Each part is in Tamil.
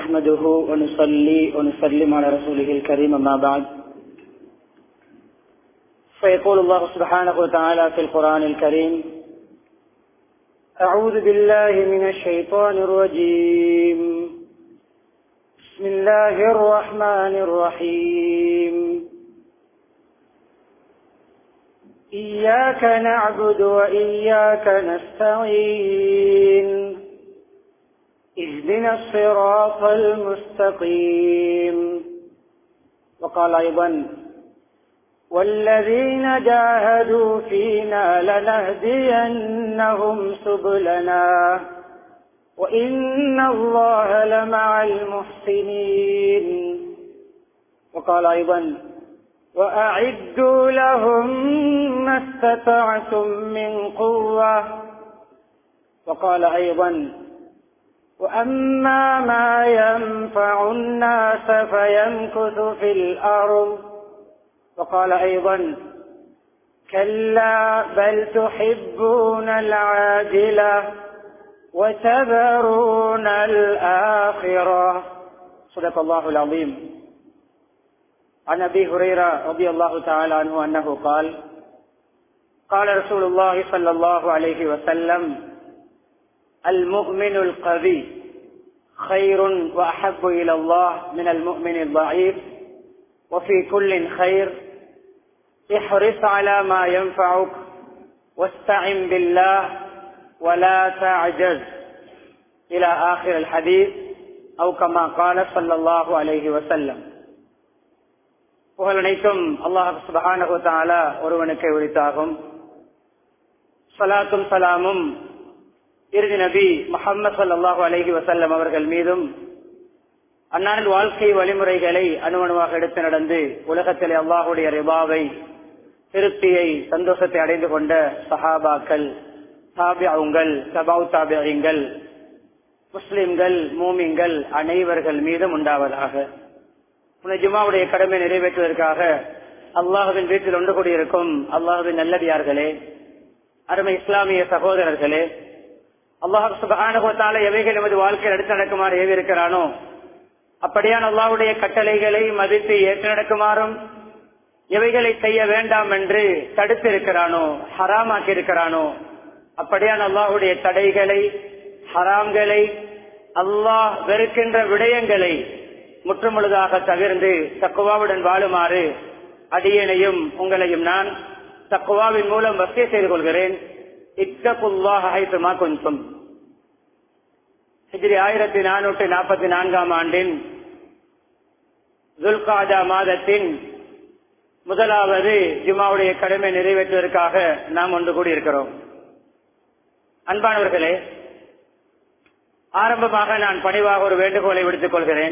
نحمده ونصلي ونسلم على رسوله الكريم أما بعد فيقول الله سبحانه وتعالى في القرآن الكريم أعوذ بالله من الشيطان الرجيم بسم الله الرحمن الرحيم إياك نعبد وإياك نستعين اهدنا الصراط المستقيم وقال أيضا والذين جاهدوا فينا لنهدينهم سبلنا وإن الله لمع المحسنين وقال أيضا وأعدوا لهم ما استطعتم من قوة وقال أيضا وأما ما ينفع الناس فيمكث في الأرض وقال أيضا كلا بل تحبون العاجلة وتذرون الآخرة صدق الله العظيم عن أبي هريرة رضي الله تعالى عنه أنه قال قال رسول الله صلى الله عليه وسلم المؤمن القوي خير وأحب إلى الله من المؤمن الضعيف وفي كل خير احرص على ما ينفعك واستعن بالله ولا تعجز إلى آخر الحديث أو كما قال صلى الله عليه وسلم புகழ் அனைத்தும் அல்லாஹ் சுபஹானகுத்தாலா ஒருவனுக்கு உரித்தாகும் சலாத்தும் சலாமும் இறுதி நபி முகம்மது சல்லாஹூ அலஹி வசல்லம் அவர்கள் மீதும் அன்னாரின் வாழ்க்கை வழிமுறைகளை அணுவணுவாக எடுத்து நடந்து உலகத்திலே அல்லாஹுடைய ரிபாவை திருப்தியை சந்தோஷத்தை அடைந்து கொண்ட சஹாபாக்கள் தாபியாவுங்கள் சபாவ் தாபியங்கள் முஸ்லிம்கள் மூமிங்கள் அனைவர்கள் மீதும் உண்டாவதாக ஜுமாவுடைய கடமை நிறைவேற்றுவதற்காக அல்லாஹுவின் வீட்டில் ஒன்று கூடியிருக்கும் அல்லாஹுவின் நல்லடியார்களே அருமை இஸ்லாமிய சகோதரர்களே அல்லாஹு சுபானுகத்தால எவைகள் எமது வாழ்க்கையில் எடுத்து நடக்குமாறு ஏவி இருக்கிறானோ அப்படியான அல்லாவுடைய கட்டளைகளை மதித்து ஏற்று நடக்குமாறும் எவைகளை செய்ய வேண்டாம் என்று தடுத்து இருக்கிறானோ ஹராமாக்கி இருக்கிறானோ அப்படியான அல்லாஹுடைய தடைகளை ஹராம்களை அல்லாஹ் வெறுக்கின்ற விடயங்களை முற்றுமுழுதாக தவிர்ந்து தக்குவாவுடன் வாழுமாறு அடியனையும் உங்களையும் நான் தக்குவாவின் மூலம் வசதி செய்து கொள்கிறேன் இத்தகுல்லாஹைத்துமா கொஞ்சம் ஹிஜ்ரி ஆயிரத்தி நானூற்றி நாற்பத்தி நான்காம் ஆண்டின் துல்காஜா மாதத்தின் முதலாவது ஜுமாவுடைய கடமை நிறைவேற்றுவதற்காக நாம் ஒன்று கூடியிருக்கிறோம் அன்பானவர்களே ஆரம்பமாக நான் பணிவாக ஒரு வேண்டுகோளை விடுத்துக் கொள்கிறேன்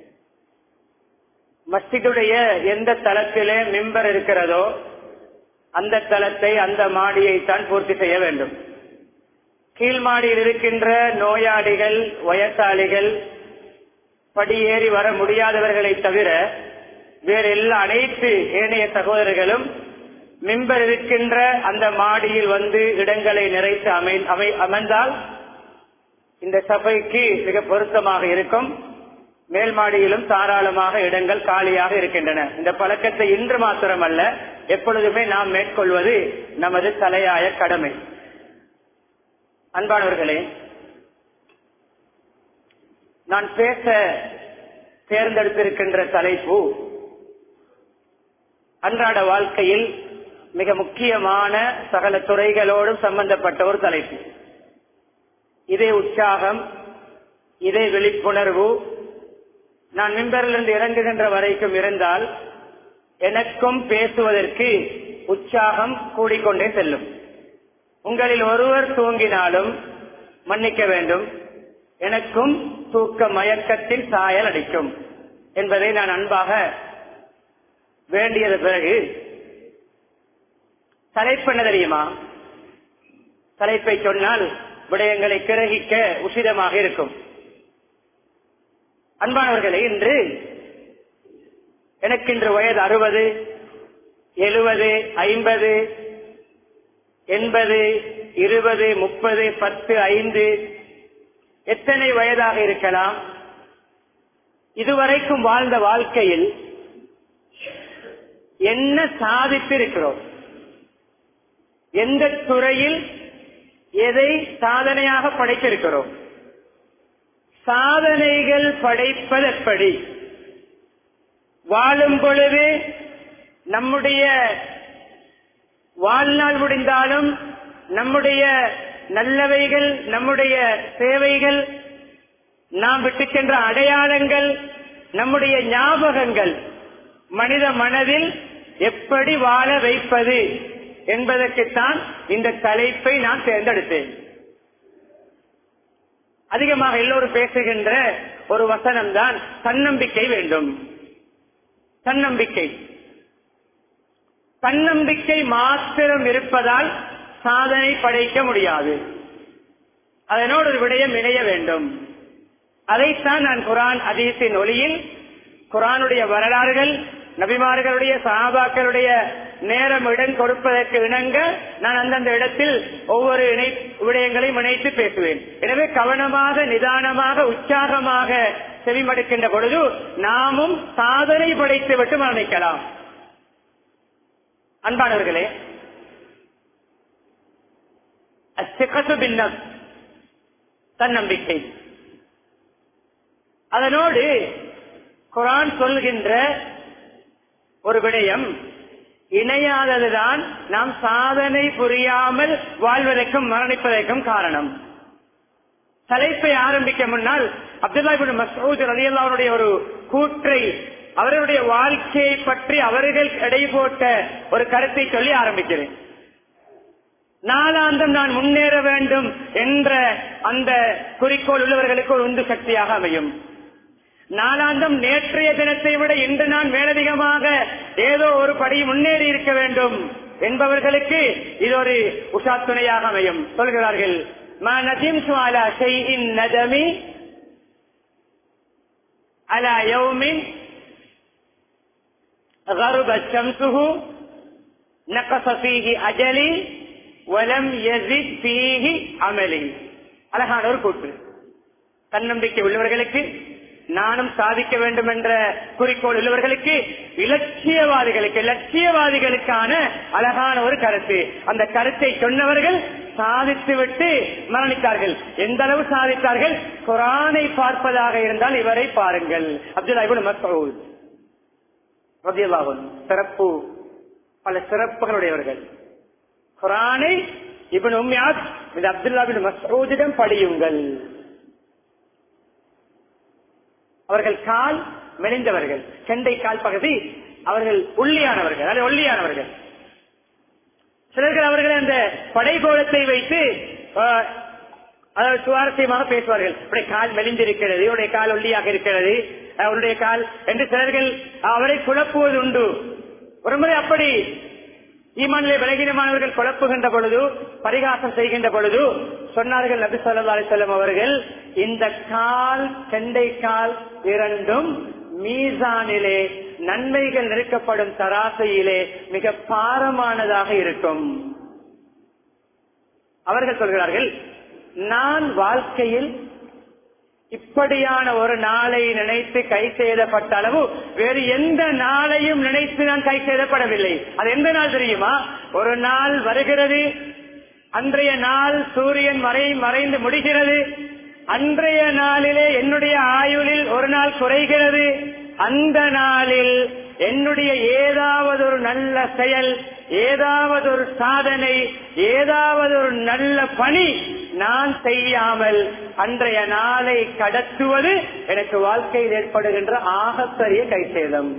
மஸ்ஜிதுடைய எந்த தளத்திலே மிம்பர் இருக்கிறதோ அந்த தளத்தை அந்த மாடியை தான் பூர்த்தி செய்ய வேண்டும் கீழ் மாடியில் இருக்கின்ற நோயாளிகள் வயசாளிகள் படியேறி வர முடியாதவர்களை தவிர வேற எல்லா அனைத்து ஏனைய சகோதரர்களும் மிம்பர் இருக்கின்ற அந்த மாடியில் வந்து இடங்களை நிறைத்து அமை அமை அமர்ந்தால் இந்த சபைக்கு மிக பொருத்தமாக இருக்கும் மேல் மாடியிலும் தாராளமாக இடங்கள் காலியாக இருக்கின்றன இந்த பழக்கத்தை இன்று மாத்திரமல்ல எப்பொழுதுமே நாம் மேற்கொள்வது நமது தலையாய கடமை அன்பானவர்களே நான் பேச தேர்ந்தெடுத்திருக்கின்ற தலைப்பு அன்றாட வாழ்க்கையில் மிக முக்கியமான சகல துறைகளோடும் சம்பந்தப்பட்ட ஒரு தலைப்பு இதே உற்சாகம் இதே விழிப்புணர்வு நான் மிம்பரிலிருந்து இறங்குகின்ற வரைக்கும் இருந்தால் எனக்கும் பேசுவதற்கு உற்சாகம் கூடிக்கொண்டே செல்லும் உங்களில் ஒருவர் தூங்கினாலும் மன்னிக்க வேண்டும் எனக்கும் தூக்க மயக்கத்தில் சாயல் அடிக்கும் என்பதை நான் அன்பாக வேண்டியது பிறகு தலைப்பு என்ன தெரியுமா தலைப்பை சொன்னால் விடயங்களை கிரகிக்க உசிதமாக இருக்கும் அன்பானவர்களே இன்று எனக்கு இன்று வயது அறுபது எழுபது ஐம்பது எண்பது இருபது முப்பது பத்து ஐந்து எத்தனை வயதாக இருக்கலாம் இதுவரைக்கும் வாழ்ந்த வாழ்க்கையில் என்ன சாதித்திருக்கிறோம் எந்த துறையில் எதை சாதனையாக படைத்திருக்கிறோம் சாதனைகள் படைப்பதெப்படி வாழும் பொழுது நம்முடைய வாழ்நாள் முடிந்தாலும் நம்முடைய நல்லவைகள் நம்முடைய சேவைகள் நாம் விட்டு சென்ற அடையாளங்கள் நம்முடைய ஞாபகங்கள் மனித மனதில் எப்படி வாழ வைப்பது என்பதற்குத்தான் இந்த தலைப்பை நான் தேர்ந்தெடுத்தேன் அதிகமாக எல்லோரும் பேசுகின்ற ஒரு வசனம் தான் தன்னம்பிக்கை வேண்டும் தன்னம்பிக்கை தன்னம்பிக்கை மாத்திரம் இருப்பதால் சாதனை படைக்க முடியாது அதனோடு ஒரு விடயம் இணைய வேண்டும் அதைத்தான் நான் குரான் அதீசின் ஒளியில் குரானுடைய வரலாறுகள் நபிமார்களுடைய சகாபாக்களுடைய நேரம் இடம் கொடுப்பதற்கு இணங்க நான் அந்தந்த இடத்தில் ஒவ்வொரு இணை விடயங்களையும் இணைத்து பேசுவேன் எனவே கவனமாக நிதானமாக உற்சாகமாக செவிமடுக்கின்ற பொழுது நாமும் சாதனை படைத்து விட்டு மரணிக்கலாம் அன்பானவர்களே அச்சிகத்து பின்னம் தன்னம்பிக்கை அதனோடு குரான் சொல்கின்ற ஒரு விடயம் இணையாததுதான் நாம் சாதனை புரியாமல் வாழ்வதற்கும் மரணிப்பதற்கும் காரணம் தலைப்பை ஆரம்பிக்க முன்னால் அப்துல்லா இபின் மசூத் ரலியல்லாவுடைய ஒரு கூற்றை அவர்களுடைய வாழ்க்கையை பற்றி அவர்கள் எடை போட்ட ஒரு கருத்தை சொல்லி ஆரம்பிக்கிறேன் நாளாந்தம் நான் முன்னேற வேண்டும் என்ற அந்த குறிக்கோள் உள்ளவர்களுக்கு ஒரு உந்து சக்தியாக அமையும் நாளாந்தம் நேற்றைய தினத்தை விட இன்று நான் மேலதிகமாக ஏதோ ஒரு படி முன்னேறி இருக்க வேண்டும் என்பவர்களுக்கு இது ஒரு உஷா துணையாக அமையும் சொல்கிறார்கள் ما ندمت على شيء ندمي على يوم غربت شمسه نقص فيه أجلي ولم يزد فيه عملي அழகான ஒரு கூற்று தன்னம்பிக்கை உள்ளவர்களுக்கு நானும் சாதிக்க வேண்டும் என்ற குறிக்கோள் உள்ளவர்களுக்கு இலட்சியவாதிகளுக்கு லட்சியவாதிகளுக்கான அழகான ஒரு கருத்து அந்த கருத்தை சொன்னவர்கள் சாதித்துவிட்டு மரணித்தார்கள் எந்த அளவு சாதித்தார்கள் குரானை பார்ப்பதாக இருந்தால் இவரை பாருங்கள் அப்துல்லா இப்னு மஸ்ஊத் ரலியல்லாஹு அன்ஹு. சிறப்பு பல சிறப்புகளுடையவர்கள் குரானை இவன் உண்மையாத் இந்த அப்துல்லா பின் மசூதிடம் படியுங்கள் அவர்கள் கால் மெலிந்தவர்கள் கெண்டை கால் பகுதி அவர்கள் ஒல்லியானவர்கள் அல்லது ஒல்லியானவர்கள் சிலர்கள் அவர்கள் அந்த படைகோலத்தை வைத்து ஆஹ், அதாவது சுவாரஸ்யமாக பேசுவார்கள் இப்படி கால் மெலிந்திருக்கிறது இவருடைய கால் ஒல்லியாக இருக்கிறது அவருடைய கால் என்று சிலர்கள் அவரை குழப்புவது உண்டு ஒருமுறை அப்படி ஈமானிலே விலகினமானவர்கள் குழப்புகின்ற பொழுது பரிகாசம் செய்கின்ற பொழுது சொன்னார்கள் நபி சொல்லா அலிசல்லம் அவர்கள் இந்த கால் செண்டை கால் இரண்டும் மீசானிலே நன்மைகள் நெருக்கப்படும் தராசையிலே மிக பாரமானதாக இருக்கும் அவர்கள் சொல்கிறார்கள் நான் வாழ்க்கையில் இப்படியான ஒரு நாளை நினைத்து கை செய்தப்பட்ட அளவு வேறு எந்த நாளையும் நினைத்து நான் கை செய்தப்படவில்லை அது எந்த நாள் தெரியுமா ஒரு நாள் வருகிறது அன்றைய நாள் சூரியன் மறை மறைந்து முடிகிறது அன்றைய நாளிலே என்னுடைய ஆயுளில் ஒரு நாள் குறைகிறது அந்த நாளில் என்னுடைய ஏதாவது ஒரு நல்ல செயல் ஏதாவது ஒரு சாதனை ஏதாவது ஒரு நல்ல பணி நான் செய்யாமல் அன்றைய நாளை கடத்துவது எனக்கு வாழ்க்கையில் ஏற்படுகின்ற ஆகப்பெரிய கைசேதம்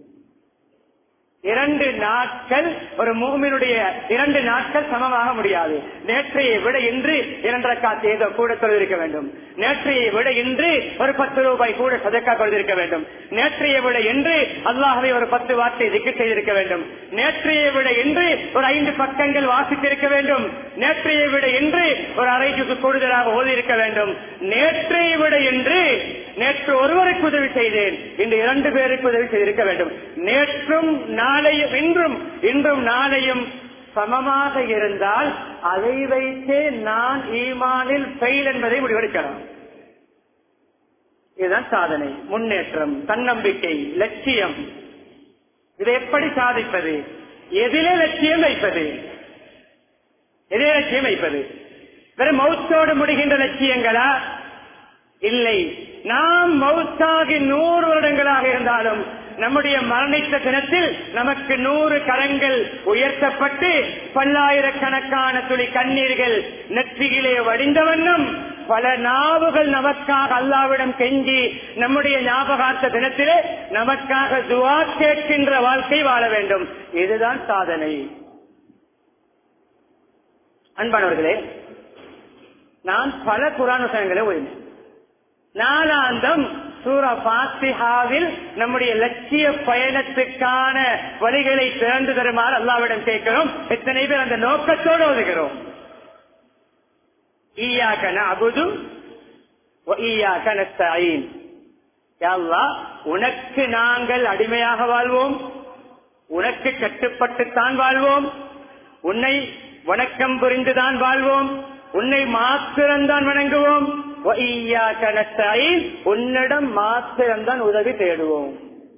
இரண்டு நாட்கள் ஒரு மூமினுடைய இரண்டு நாட்கள் சமமாக முடியாது நேற்றைய விட இன்று இரண்டரை காத்து ஏதோ கூட தொழுதிருக்க வேண்டும் நேற்றைய விட இன்று ஒரு பத்து ரூபாய் கூட சதக்கா கொள்திருக்க வேண்டும் நேற்றைய விட இன்று அல்லாஹவை ஒரு பத்து வார்த்தை திக்கு செய்திருக்க வேண்டும் நேற்றைய விட இன்று ஒரு ஐந்து பக்கங்கள் வாசித்திருக்க வேண்டும் நேற்றைய விட இன்று ஒரு அரை ஜூசு கூடுதலாக ஓதி இருக்க வேண்டும் நேற்றைய விட இன்று நேற்று ஒருவருக்கு உதவி செய்தேன் இன்று இரண்டு பேருக்கு உதவி செய்திருக்க வேண்டும் நேற்றும் நாளையும் இன்றும் இன்றும் நாளையும் சமமாக இருந்தால் அதை வைத்தே நான் ஈமானில் ஃபெயில் என்பதை முடிவெடுக்கலாம் இதுதான் சாதனை முன்னேற்றம் தன்னம்பிக்கை லட்சியம் இதை எப்படி சாதிப்பது எதிலே லட்சியம் வைப்பது எதிலே லட்சியம் வைப்பது வெறும் மௌத்தோடு முடிகின்ற லட்சியங்களா இல்லை நாம் மௌத்தாகி நூறு வருடங்களாக இருந்தாலும் நம்முடைய மரணித்த தினத்தில் நமக்கு நூறு கரங்கள் உயர்த்தப்பட்டு பல்லாயிரக்கணக்கான துளி கண்ணீர்கள் நெற்றியிலே வடிந்த வண்ணம் பல நாவுகள் நமக்காக அல்லாவிடம் கெஞ்சி நம்முடைய ஞாபகார்த்த தினத்திலே நமக்காக துவா கேட்கின்ற வாழ்க்கை வாழ வேண்டும் இதுதான் சாதனை அன்பானவர்களே நான் பல குரான் வசனங்களை ஓடினேன் நாலாந்தம் சூரா பாத்திஹாவில் நம்முடைய லட்சிய பயணத்துக்கான வழிகளை திறந்து தருமாறு அல்லாவிடம் கேட்கிறோம் எத்தனை பேர் அந்த நோக்கத்தோடு ஓதுகிறோம் ஈயாக்க நஅபுது வ ஈயாக்க நஸ்தஈன் யா அல்லாஹ், உனக்கு நாங்கள் அடிமையாக வாழ்வோம் உனக்கு கட்டுப்பட்டுத்தான் வாழ்வோம் உன்னை வணக்கம் புரிந்துதான் வாழ்வோம் உன்னை மாத்திரம்தான் வணங்குவோம் வ ஈய்யாக்க நஸ்தஈன். உன்னிடம் மாத்திரம்தான் உதவி தேடுவோம்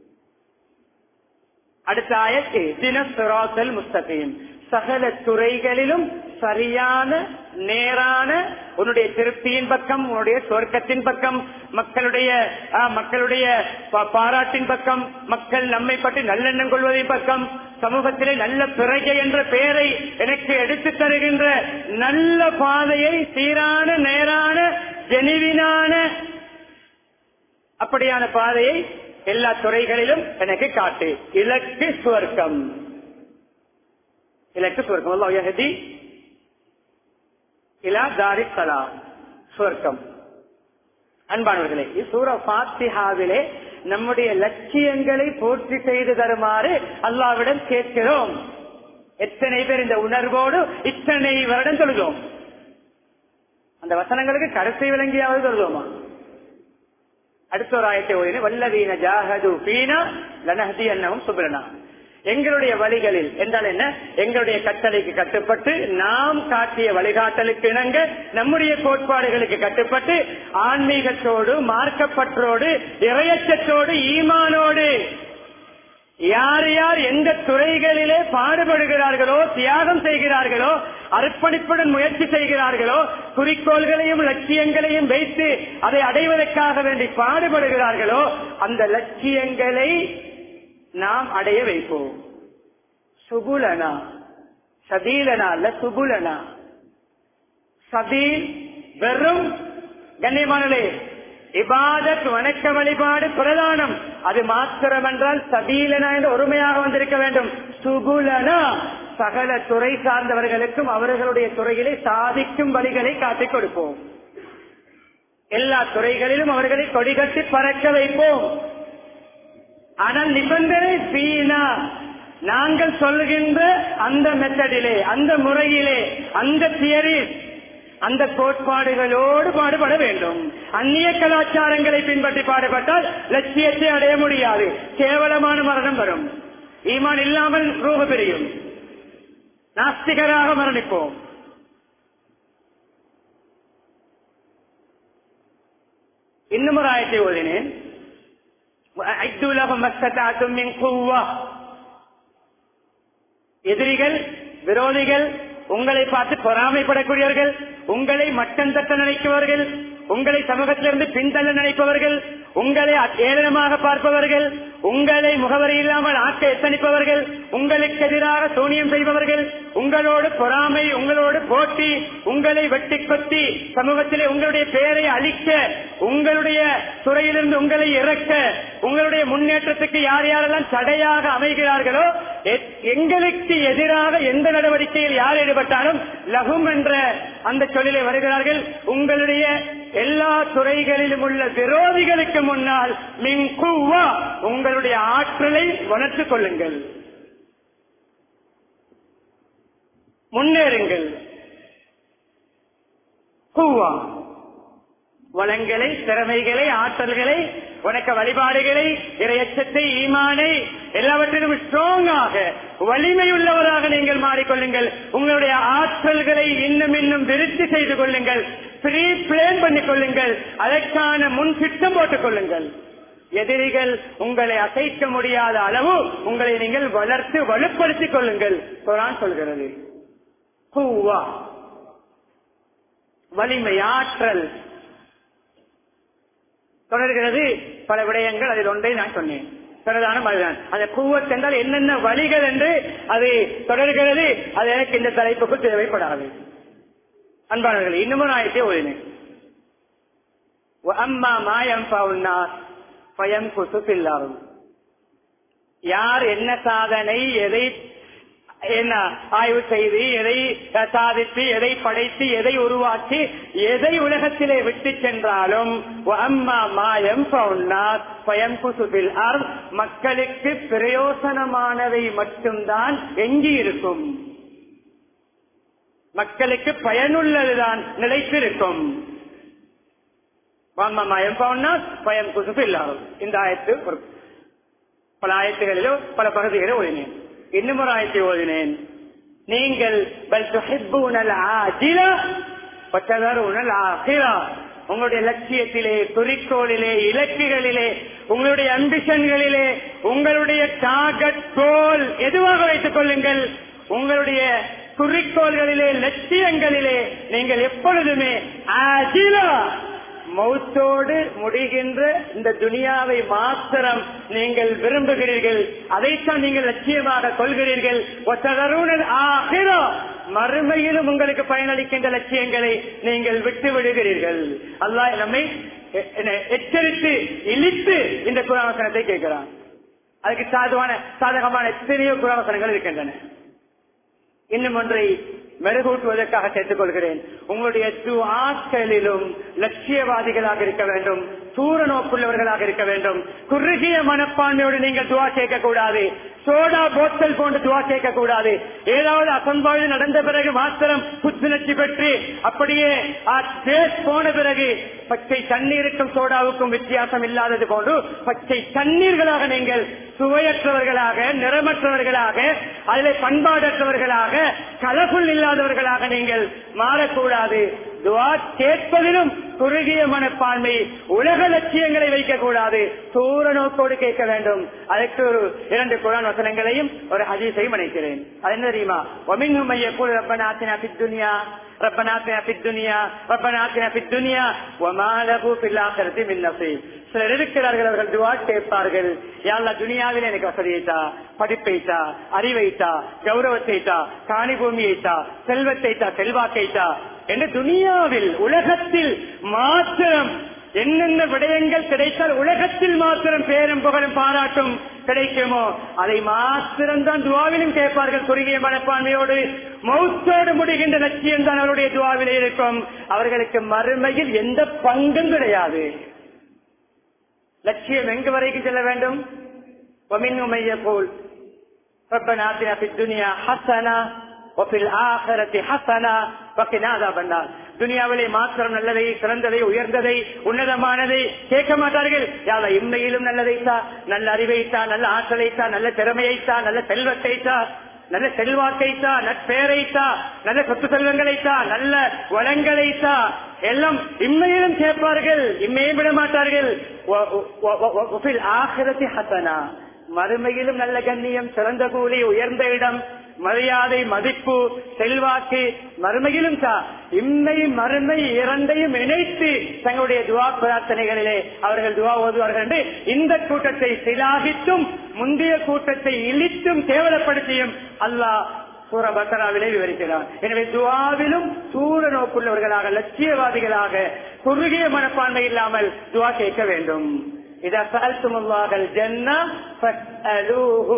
அடுத்த ஆயத்து தினசுராசல் முஸ்தகீம் சகல துறைகளிலும் சரியான நேரான உன்னுடைய திருப்தியின் பக்கம் உன்னுடைய சொர்க்கத்தின் பக்கம் மக்களுடைய ஆ, மக்களுடைய பா- பாராட்டின் பக்கம் மக்கள் நம்மை பற்றி நல்லெண்ணம் கொள்வதின் பக்கம் சமூகத்திலே நல்ல பிறகை என்ற பெயரை எனக்கு எடுத்துத் தருகின்ற நல்ல பாதையை சீரான நேரான ஜெனிவினான அப்படியான பாதையை எல்லா துறைகளிலும் எனக்கு காட்டு இலக்கு சுவர்க்கம் இலக்கு சுவர்க்கம் அல்லாஹ் யஹ்தி இலா தாரி சலாம் சுவர்க்கம் அன்பானவர்களே சூர பாத்திஹாவிலே நம்முடைய லட்சியங்களை பூர்த்தி செய்து தருமாறு அல்லாவிடம் கேட்கிறோம் எத்தனை பேர் இந்த உணர்வோடு இத்தனை வருடம் தொழுதோம் அந்த வசனங்களுக்கு கடைசி விளங்கியாவது தொழுதோமா அடுத்த ஒரு ஆயத்தை ஓதினேன் வல்லவீன ஜாகது பீனா லனஹதி அன்னவும் சுபலனா எங்களுடைய வழிகளில் என்றால் என்ன எங்களுடைய கட்டளைக்கு கட்டுப்பட்டு நாம் காட்டிய வழிகாட்டலுக்கு இணங்க நம்முடைய கோட்பாடுகளுக்கு கட்டுப்பட்டு ஆன்மீகத்தோடு மார்க்கப்பற்றோடு இறையச்சத்தோடு ஈமானோடு யார் யார் எந்த துறைகளிலே பாடுபடுகிறார்களோ தியாகம் செய்கிறார்களோ அர்ப்பணிப்புடன் முயற்சி செய்கிறார்களோ குறிக்கோள்களையும் லட்சியங்களையும் வைத்து அதை அடைவதற்காக வேண்டி பாடுபடுகிறார்களோ அந்த லட்சியங்களை நாம் அடைய வைப்போம் சுபுலனா சதீலனா அல்ல சுபுலனா சதீல் வெறும் கண்ணியமானே இபாதத் வணக்க வழிபாடு பிரதானம் அது மாத்திரம் என்றால் சபீலனா என்று ஒருமையாக வந்திருக்க வேண்டும் சுகுலனா சகல துறை சார்ந்தவர்களுக்கும் அவர்களுடைய துறைகளை சாதிக்கும் வழிகளை காட்டிக் கொடுப்போம் எல்லா துறைகளிலும் அவர்களை கொடிகட்டி பறக்க வைப்போம் ஆனால் நிபந்தனை சீனா நாங்கள் சொல்லுகின்ற அந்த மெத்தடிலே அந்த முறையிலே அந்த தியரி அந்த கோட்பாடுகளோடு பாடுபட வேண்டும் அந்நிய கலாச்சாரங்களை பின்பற்றி பாடுபட்டால் லட்சியத்தை அடைய முடியாது கேவலமான மரணம் வரும் ஈமான் இல்லாமல் ரூப பிரியும் நாஸ்திகராக மரணிப்போம் இன்னும் ஒரு ஆயத்தை ஓதினேன் وأعدوا لهم ما استطعتم من قوة எதிரிகள் விரோதிகள் உங்களை பார்த்து பொறாமைப்படக்கூடியவர்கள் உங்களை மட்டம் தட்ட நினைப்பவர்கள் உங்களை சமூகத்திலிருந்து பின்தள்ள நினைப்பவர்கள் உங்களை ஏளனமாக பார்ப்பவர்கள் உங்களை முகவரி இல்லாமல் ஆக்க எத்தனிப்பவர்கள் உங்களுக்கு எதிராக சூனியம் செய்பவர்கள் உங்களோடு பொறாமை உங்களோடு போட்டி உங்களை வெட்டி கொத்தி சமூகத்திலே உங்களுடைய பெயரை அழிக்க உங்களுடைய துறையிலிருந்து உங்களை இறக்க உங்களுடைய முன்னேற்றத்துக்கு யார் யாரெல்லாம் தடையாக அமைகிறார்களோ எ- எங்களுக்கு எதிராக எந்த நடவடிக்கையில் யார் ஈடுபட்டாலும் லகும் என்ற அந்த சொல்லிலே வருகிறார்கள் உங்களுடைய எல்லா துறைகளிலும் உள்ள விரோதிகளுக்கு முன்னால் மின்குவா உங்களுடைய ஆற்றலை வளர்த்துக் கொள்ளுங்கள் முன்னேறுங்கள் குவா வளங்களை திறமைகளை ஆற்றல்களை உனக்கு வழிபாடுகளை இரையச்சத்தை ஈமானை எல்லாவற்றிலும் ஸ்ட்ராங்காக வலிமை உள்ளவராக நீங்கள் மாறிக்கொள்ளுங்கள் உங்களுடைய ஆற்றல்களை இன்னும் இன்னும் விருத்தி செய்து கொள்ளுங்கள் ப்ரீ பிளேன் பண்ணிக் கொள்ளுங்கள் அதற்கான முன் திட்டம் போட்டுக் கொள்ளுங்கள் எதிரிகள் உங்களை அசைக்க முடியாத அளவு உங்களை நீங்கள் வளர்த்து வலுப்படுத்திக் கொள்ளுங்கள் குரான் சொல்கிறது பூவா வலிமை ஆற்றல் தொடர்கிறது பல விடயங்கள் அதில் ஒன்றை நான் சொன்னேன் பிரதானம் அதுதான் அந்த கூவத் என்றால் என்னென்ன வழிகள் என்று அது தொடர்கிறது அது எனக்கு இந்த தலைப்புக்கு தேவைப்படாது அன்பானவர்கள் இன்னமும் ஆயத்தை ஓதினேன் அம்மா மாயம் பவுன்னார் பயம் குசுப்பில்லாரும் யார் என்ன சாதனை எதை என்ன ஆய்வு செய்து எதை சாதித்து எதை படைத்து எதை உருவாக்கி எதை உலகத்திலே விட்டு சென்றாலும் அம்மா மாயம் பயம் குசுபில் மக்களுக்கு பிரயோசனமானவை மட்டும்தான் எஞ்சி இருக்கும் மக்களுக்கு பயனுள்ளதுதான் நிலைத்திருக்கும் மயம் பவுன்னா பயம் குசுப்பு இல்லாரும் இந்த ஆயத்து ஒரு- பல ஆயத்துகளிலோ பல பகுதிகளிலோ ஓதினேன் இன்னும் ஒரு ஆயத்தை ஓதினேன் நீங்கள் பல் துஹிப்பூனல் ஆஜில வத்ததருனல் ஆகிரா உங்களுடைய லட்சியத்திலே குறிக்கோளிலே இலக்குகளிலே உங்களுடைய அம்பிஷன்களிலே உங்களுடைய டார்கெட் கோல் எதுவாக வைத்துக் கொள்ளுங்கள் உங்களுடைய குறிக்கோள்களிலே லட்சியங்களிலே நீங்கள் எப்பொழுதுமே ஆஜிலா மௌத்தோடு முடிகின்ற இந்த துனியாவை மாத்திரம் நீங்கள் விரும்புகிறீர்கள் அதைத்தான் நீங்கள் லட்சியமாக கொள்கிறீர்கள் ஒத்தகருணன் ஆகிரோ மறுமையிலும் உங்களுக்கு பயனளிக்கின்ற லட்சியங்களை நீங்கள் விட்டு விடுகிறீர்கள் அல்லாஹ் நம்மை எ- என்ன, எச்சரித்து இழித்து இந்த குராவசனத்தை கேட்கிறான் அதுக்கு சாதுவான சாதகமான எத்தனையோ குராவசனங்கள் இருக்கின்றன இன்னும் ஒன்றை மெருகூட்டுவதற்காக சேர்த்துக் கொள்கிறேன் உங்களுடைய ஆட்களிலும் லட்சியவாதிகளாக இருக்க வேண்டும் தூர நோக்குள்ளவர்களாக இருக்க வேண்டும் குறுகிய மனப்பான்மையோடு நீங்கள் துவா கேட்க கூடாது சோடா போத்தல் போன்று துவா கேட்க கூடாது ஏதாவது அசம்பாவித நடந்த பிறகு மாத்திரம் புத்துணர்ச்சி பெற்று அப்படியே ஆ, டேஸ்ட் போன பிறகு பச்சை தண்ணீருக்கும் சோடாவுக்கும் வித்தியாசம் இல்லாதது போன்று பச்சை தண்ணீர்களாக நீங்கள் சுவையற்றவர்களாக நிறமற்றவர்களாக அதில் பண்பாடற்றவர்களாக கலகுள் இல்லாதவர்களாக நீங்கள் மாறக்கூடாது துவா கேட்பதிலும் குறுகிய மனப்பான்மை உலக லட்சியங்களை வைக்கக்கூடாது தூர நோக்கோடு கேட்க வேண்டும் அதற்கு ஒரு இரண்டு குரான் வசனங்களையும் ஒரு ஹதீஸையும் அணைக்கிறேன் அது என்ன தெரியுமா ஒமின்ஹும் மையக்கூல் ரப்பனாத்தினா பித்துனியா ரப்பனாத்தினா பித்துனியா ரப்பனாத்தினா பித்துனியா ஒமாலபு பில்லாக்கரத்தி மின்னசை சிலர் இருக்கிறார்கள் அவர்கள் துவா கேட்பார்கள் யாழ்லா துனியாவில் எனக்கு வசதியைத்தா படிப்பைத்தா அறிவைத்தா கௌரவத்தைத்தா காணி பூமியைத்தா செல்வத்தைத்தா செல்வாக்கைத்தா என்று துனியாவில் உலகத்தில் மாத்திரம் என்னென்ன விடயங்கள் கிடைத்தால் உலகத்தில் மாத்திரம் பேரும் புகழும் பாராட்டும் கிடைக்குமோ அதை மாத்திரம் தான் துவாவிலும் கேட்பார்கள் குறுகிய மனப்பான்மையோடு மௌத்தோடு முடிகின்ற லட்சியம் தான் அவருடைய துவாவிலே இருக்கும் அவர்களுக்கு மறுமையில் எந்த பங்கும் கிடையாது லட்சியம் எங்கு வரைக்கும் செல்ல வேண்டும் ومن من يقول ربنا آتنا في الدنيا حسنة وفي الآخرة حسنة وقنا عذاب النار துனியாவிலே மாத்திரம் நல்லதை சிறந்ததை உயர்ந்ததை உன்னதமானதை கேட்க மாட்டார்கள் யார இம்மையிலும் நல்லதைத்தா நல்ல அறிவைத்தா நல்ல ஆற்றலைத்தா நல்ல திறமையைத்தா நல்ல செல்வத்தைத்தா நல்ல செல்வாக்கைத்தா நற்பெயரைத்தா நல்ல சொத்து செல்வங்களைத்தா நல்ல வளங்களைத்தா எல்லாம் இம்மையிலும் கேட்பார்கள் இம்மையும் விட மாட்டார்கள் ஆகிரத்தி ஹசனா மறுமையிலும் நல்ல கண்ணியம் சிறந்த கூலி உயர்ந்த இடம் மரியாதை மதிப்பு செல்வாக்கு மறுமையிலும் தா இம்மை மறுமை இரண்டையும் இணைத்து தங்களுடைய துவா பிரார்த்தனைகளிலே அவர்கள் துவா ஓதுவார்கள் என்று இந்த கூட்டத்தை சிலாகித்தும் முந்தைய கூட்டத்தை இழித்தும் கேவலப்படுத்தியும் அல்லாஹ் சூர பக்கராவிலே விவரிக்கிறார் எனவே துவாவிலும் சூர நோக்குள்ளவர்களாக லட்சியவாதிகளாக குறுகிய மனப்பான்மை இல்லாமல் துவா கேட்க வேண்டும் إذا سألتم الله الجنة فاسألوه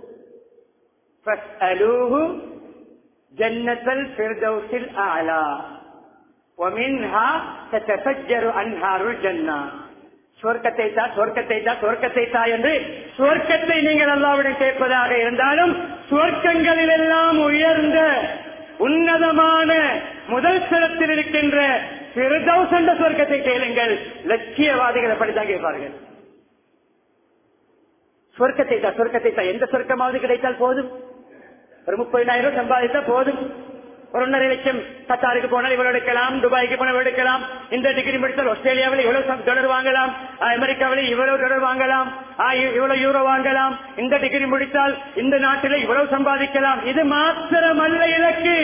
فاسألوه جنة الفردوس الأعلى ومنها تتفجر أنهار الجنة சுவர்க்கத்தை தா சொர்க்கத்தை தா சொர்க்கத்தை தா என்று சுவர்க்கத்தை நீங்கள் அல்லாவிடம் கேட்பதாக இருந்தாலும் சுவர்க்கங்களில் எல்லாம் உயர்ந்த உன்னதமான முதல் சிரத்தில் இருக்கின்ற பிரதௌஸ் என்ற சொர்க்கத்தை கேளுங்கள் லட்சியவாதிகள் அப்படித்தான் கேட்பார்கள் சொர்க்கத்தை தான் சொர்க்கத்தை தான் எந்த சொர்க்கமாவது கிடைத்தால் போதும் ஒரு முப்பதினாயிரம் ரூபாய் சம்பாதித்தா போதும் ஒரு ஒன்றரை லட்சம் கத்தாருக்கு போனால் இவ்வளவு எடுக்கலாம் துபாய்க்கு போனால் இவ்வளவு எடுக்கலாம் இந்த டிகிரி முடித்தால் ஆஸ்திரேலியாவில் இவ்வளவு டாலர் வாங்கலாம் அமெரிக்காவில் இவ்வளவு டாலர் வாங்கலாம் இவ்வளவு யூரோ வாங்கலாம் இந்த டிகிரி முடித்தால் இந்த நாட்டில் இவ்வளவு சம்பாதிக்கலாம் இது மாத்திரமல்ல இலக்கு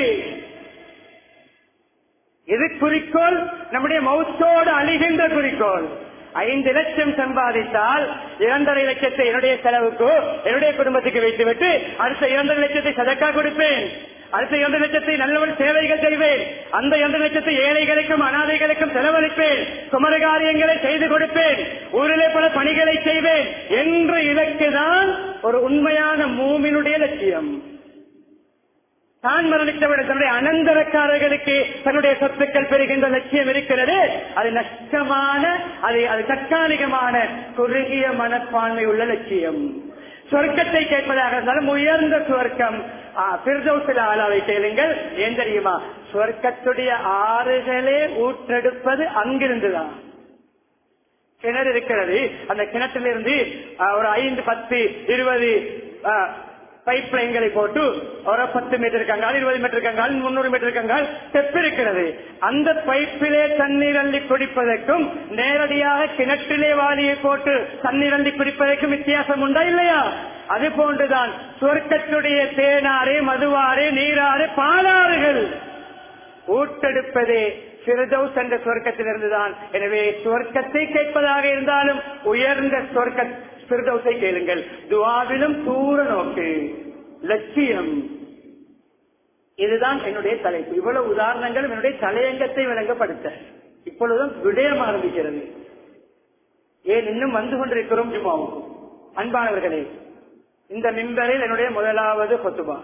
இது குறிக்கோள் நம்முடைய மௌத்தோடு அழிகின்ற குறிக்கோள் ஐந்து லட்சம் சம்பாதித்தால் இரண்டரை லட்சத்தை என்னுடைய செலவுக்கு என்னுடைய குடும்பத்துக்கு வைத்துவிட்டு அடுத்த இரண்டரை லட்சத்தை சதக்கா கொடுப்பேன் அடுத்த இரண்டு லட்சத்தை நல்லவன் சேவைகள் செய்வேன் அந்த இரண்டு லட்சத்தை ஏழைகளுக்கும் அனாதைகளுக்கும் செலவழிப்பேன் குமர காரியங்களை செய்து கொடுப்பேன் ஊரிலே பல பணிகளை செய்வேன் என்ற இலக்கு தான் ஒரு உண்மையான மூமினுடைய லட்சியம் தான் மரணித்தவிட தன்னுடைய அனந்தரக்காரர்களுக்கு தன்னுடைய சொத்துக்கள் பெறுகின்ற லட்சியம் இருக்கிறது அது நஷ்டமான அது அது தற்காலிகமான குறுகிய மனப்பான்மை உள்ள லட்சியம் சொர்க்கத்தை கேட்பதாக இருந்தாலும் உயர்ந்த சுவர்க்கம் பிரதோசில ஆளாவை கேளுங்கள் ஏன் தெரியுமா சொர்க்கத்துடைய ஆறுகளே ஊற்றெடுப்பது அங்கிருந்துதான் கிணறு இருக்கிறது அந்த கிணற்றிலிருந்து ஒரு ஐந்து பத்து இருபது பைப் லைன்களை போட்டு ஒரு பத்து மீட்டர் கங்கால் இருபது மீட்டர் கங்கால் முன்னூறு மீட்டர் கங்கால் ஸ்டெப் இருக்கிறது அந்த பைப்பிலே தண்ணீர் அள்ளி குடிப்பதற்கும் நேரடியாக கிணற்றிலே வாளியை போட்டு தண்ணீர் அள்ளி குடிப்பதற்கும் வித்தியாசம் உண்டா இல்லையா அது போன்றுதான் சொர்க்கத்துடைய தேனாறு மதுவாறு நீராறு பாலாறுகள் ஊட்டெடுப்பதே சிறுதௌஸ் என்ற சொர்க்கத்திலிருந்துதான் எனவே சொர்க்கத்தை கேட்பதாக இருந்தாலும் உயர்ந்த சொர்க்க பிரதோசை கேளுங்கள் துவாவிலும் தூர நோக்கு லட்சியம் இதுதான் என்னுடைய தலைப்பு இவ்வளவு உதாரணங்களும் என்னுடைய தலையங்கத்தை விளங்கப்படுத்த இப்பொழுதும் விடயம் ஆரம்பிக்கிறது ஏன் இன்னும் வந்து கொண்டிருக்கிறோம் ஜுமாவும் அன்பானவர்களே இந்த மிம்பரில் என்னுடைய முதலாவது கொத்துபா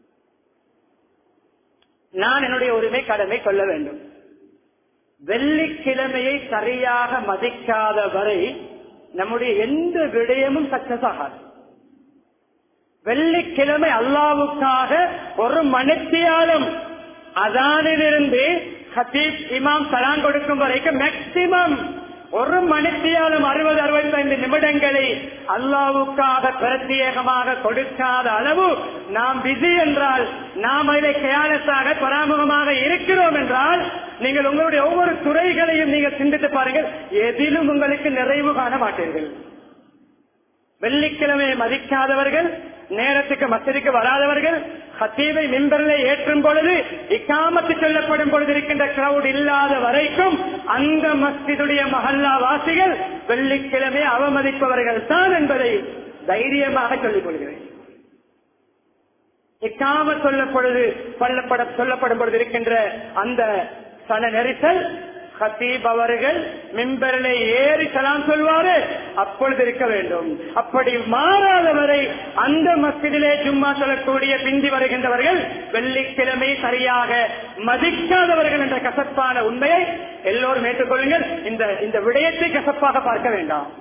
நான் என்னுடைய உரிமை கடமை கொள்ள வேண்டும் வெள்ளிக்கிழமையை சரியாக மதிக்காத வரை நம்முடைய எந்த விடயமும் சக்சஸ் ஆகாது வெள்ளிக்கிழமை அல்லாவுக்காக ஒரு மணித்தியாலும் அதானிலிருந்து ஹத்தீப் இமாம் சலான் கொடுக்கும் வரைக்கும் மேக்சிமம் ஒரு மணித்தியாலும் அறுபது அறுபத்தைந்து நிமிடங்களை அல்லாவுக்காக பிரத்யேகமாக கொடுக்காத அளவு நாம் விதி என்றால் நாம் அதிலே கேலஸாக பராமுகமாக இருக்கிறோம் என்றால் நீங்கள் உங்களுடைய ஒவ்வொரு துறைகளையும் நீங்கள் சிந்தித்து பாருங்கள் எதிலும் உங்களுக்கு நிறைவு காண மாட்டீர்கள் வெள்ளிக்கிழமையை மதிக்காதவர்கள் நேரத்துக்கு மசதிக்கு வராதவர்கள் ஹத்தீவை மின்பரிலே ஏற்றும் பொழுது இக்காமத்து சொல்லப்படும் பொழுது இருக்கின்ற கிரௌட் இல்லாத வரைக்கும் அந்த மஸ்ஜிதுடைய மஹல்லா வாசிகள் வெள்ளிக்கிழமை அவமதிப்பவர்கள் தான் என்பதை தைரியமாக சொல்லிக் கொள்கிறேன் இக்காம சொல்லப்பொழுது பள்ளப்பட சொல்லப்படும் பொழுது இருக்கின்ற அந்த சன நெரிசல் ஹத்தீப் அவர்கள் மிம்பரிலே ஏறி சலாம் சொல்வாரு அப்பொழுது இருக்க வேண்டும் அப்படி மாறாதவரை அந்த மஸ்ஜிதிலே ஜும்மா சொல்லக்கூடிய பிந்தி வருகின்றவர்கள் வெள்ளிக்கிழமை சரியாக மதிக்காதவர்கள் என்ற கசப்பான உண்மையை எல்லோரும் ஏற்றுக்கொள்ளுங்கள் இந்த இந்த விடயத்தை கசப்பாக பார்க்க வேண்டாம்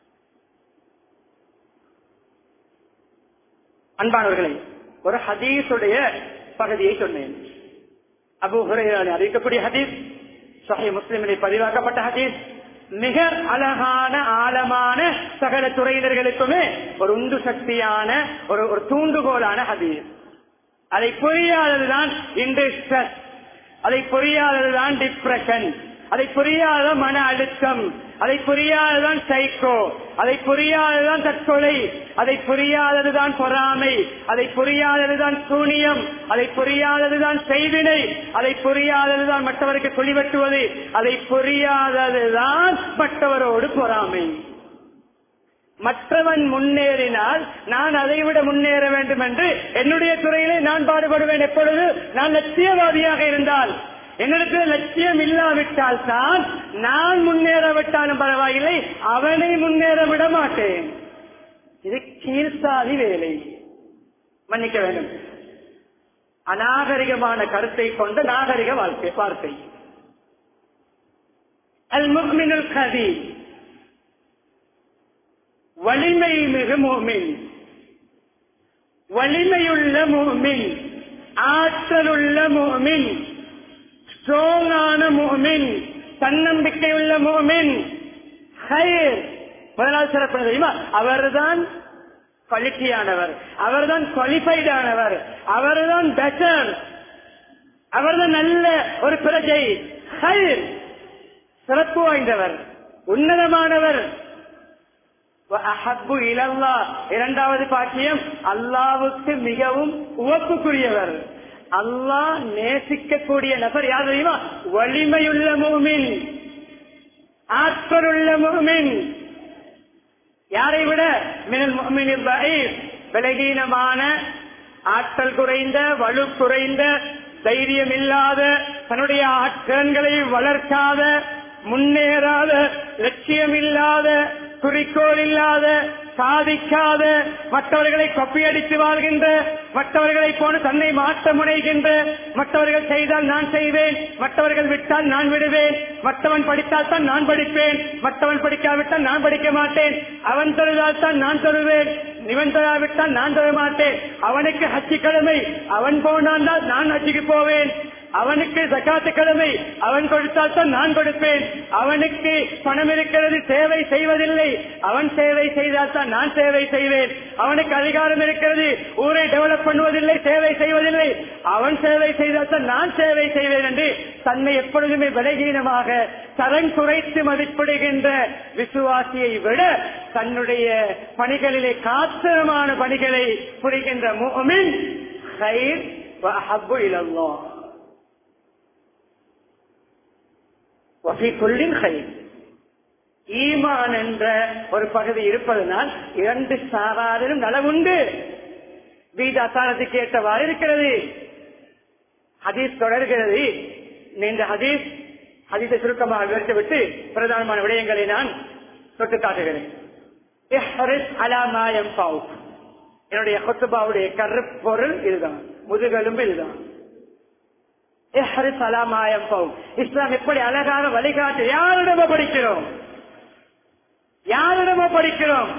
அன்பானவர்களே ஒரு ஹதீஸுடைய பகுதியை சொன்னேன் அபு ஹுரையானி அறிவிக்கக்கூடிய ஹதீஸ் சஹி முஸ்லிமிலே பதிவாக்கப்பட்ட ஹதீஸ் மிக அழகான ஆழமான சகல துறையினர்களுக்குமே ஒரு உந்து சக்தியான ஒரு ஒரு தூண்டுகோலான ஹதீஸ் அதை புரியாததுதான் இன்று ஸ்ட்ரெஸ் அதை புரியாததுதான் டிப்ரெஷன் அதை புரியாத மன அழுத்தம் அதை புரியாததுதான் சைக்கோ அதை புரியாததுதான் தற்கொலை அதை புரியாததுதான் பொறாமை அதை புரியாததுதான் சூனியம் அதை புரியாததுதான் செய்வினை அதை புரியாததுதான் மற்றவருக்கு குழிவெட்டுவது அதை புரியாததுதான் மற்றவரோடு பொறாமை மற்றவன் முன்னேறினால் நான் அதை விட முன்னேற வேண்டும் என்று என்னுடைய துறையிலே நான் பாடுபடுவேன் எப்பொழுது நான் லட்சியவாதியாக இருந்தால் என்னிடத்தில் லட்சியம் இல்லாவிட்டால் தான் நான் முன்னேறவிட்டாலும் பரவாயில்லை அவனை முன்னேற விட மாட்டேன் இது கீழ்சாதி வேலை மன்னிக்க வேண்டும் அநாகரிகமான கருத்தை கொண்ட நாகரிக வாழ்க்கை வார்த்தை அல் முக்மினுல் கதி வலிமை மிகு மோமின் வலிமையுள்ள மோமின் ஆற்றலுள்ள மோமின் ஸ்ட்ராங்கான மோமின் தன்னம்பிக்கையுள்ள மோமின் ஹைர் முதலாவது சிறப்பு தெரியுமா அவர்தான் குவாலிட்டியானவர் அவர்தான் குவாலிஃபைட் ஆனவர் அவர்தான் பெட்டர் அவர்தான் நல்ல ஒரு பிரஜை ஹைர் சிறப்பு வாய்ந்தவர் உன்னதமானவர் அஹப்பு இலல்லா இரண்டாவது பாக்கியம் அல்லாவுக்கு மிகவும் உவப்புக்குரியவர் அல்லாஹ் நேசிக்கக்கூடிய நபர் யார் தெரியுமா வலிமையுள்ள மூமின் ஆற்றலுள்ள மூமின் யாரை விட மினல் முஃமினில் தஈஃப், பலகீனமான ஆற்றல் குறைந்த வலு குறைந்த தைரியம் இல்லாத தன்னுடைய ஆற்றல்களை வளர்க்காத முன்னேறாத லட்சியம் இல்லாத குறிக்கோள் இல்லாத சாதிக்காத மற்றவர்களை கொப்பியடித்து வாழ்கின்ற மற்றவர்களை போல தன்னை மாற்ற முனைகின்ற மற்றவர்கள் செய்தால் நான் செய்வேன் மற்றவர்கள் விட்டால் நான் விடுவேன் மற்றவன் படித்தால் தான் நான் படிப்பேன் மற்றவன் படிக்காவிட்டால் நான் படிக்க மாட்டேன் அவன் தொழுதால் தான் நான் தொழுவேன் இவன் தொழாவிட்டால் நான் தொழ மாட்டேன் அவனுக்கு ஹஜ்ஜி கடமை அவன் போனான் நான் ஹஜ்ஜிக்கு போவேன் அவனுக்கு ஜக்காத்து கடமை அவன் கொடுத்தால் தான் நான் கொடுப்பேன் அவனுக்கு பணம் இருக்கிறது சேவை செய்வதில்லை அவன் சேவை செய்தால் தான் நான் சேவை செய்வேன் அவனுக்கு அதிகாரம் இருக்கிறது ஊரை டெவலப் பண்ணுவதில்லை சேவை செய்வதில்லை அவன் சேவை செய்தால் தான் நான் சேவை செய்வேன் என்று தன்னை எப்பொழுதுமே விலகீனமாக தரம் குறைத்து மதிப்பிடுகின்ற விசுவாசியை விட தன்னுடைய பணிகளிலே காத்திரமான பணிகளை புரிகின்ற முகமின் خير وأحب إلى الله وفي كل خير ஈமான் என்ற ஒரு பகுதி இருப்பதனால் இரண்டு சாராரிலும் நலவுண்டு வீத அசாரத்துக்கு ஏற்றவாறு இருக்கிறது ஹதீஸ் தொடர்கிறது இந்த ஹதீஸ் ஹதீஸை சுருக்கமாக விவரித்துவிட்டு பிரதானமான விடயங்களை நான் தொட்டு காட்டுகிறேன் இஹ்ரிஸ் அலா மா யன்ஃபவுக். என்னுடைய கொத்துபாவுடைய கருப்பொருள் இதுதான் முதுகெலும்பு இதுதான் இஹ்ரிஸ் அலா மா யன்ஃபவுக். இஸ்லாம் எப்படி அழகாக வழிகாட்டு யாரிடமோ படிக்கிறோம் யாரிடமோ படிக்கிறோம்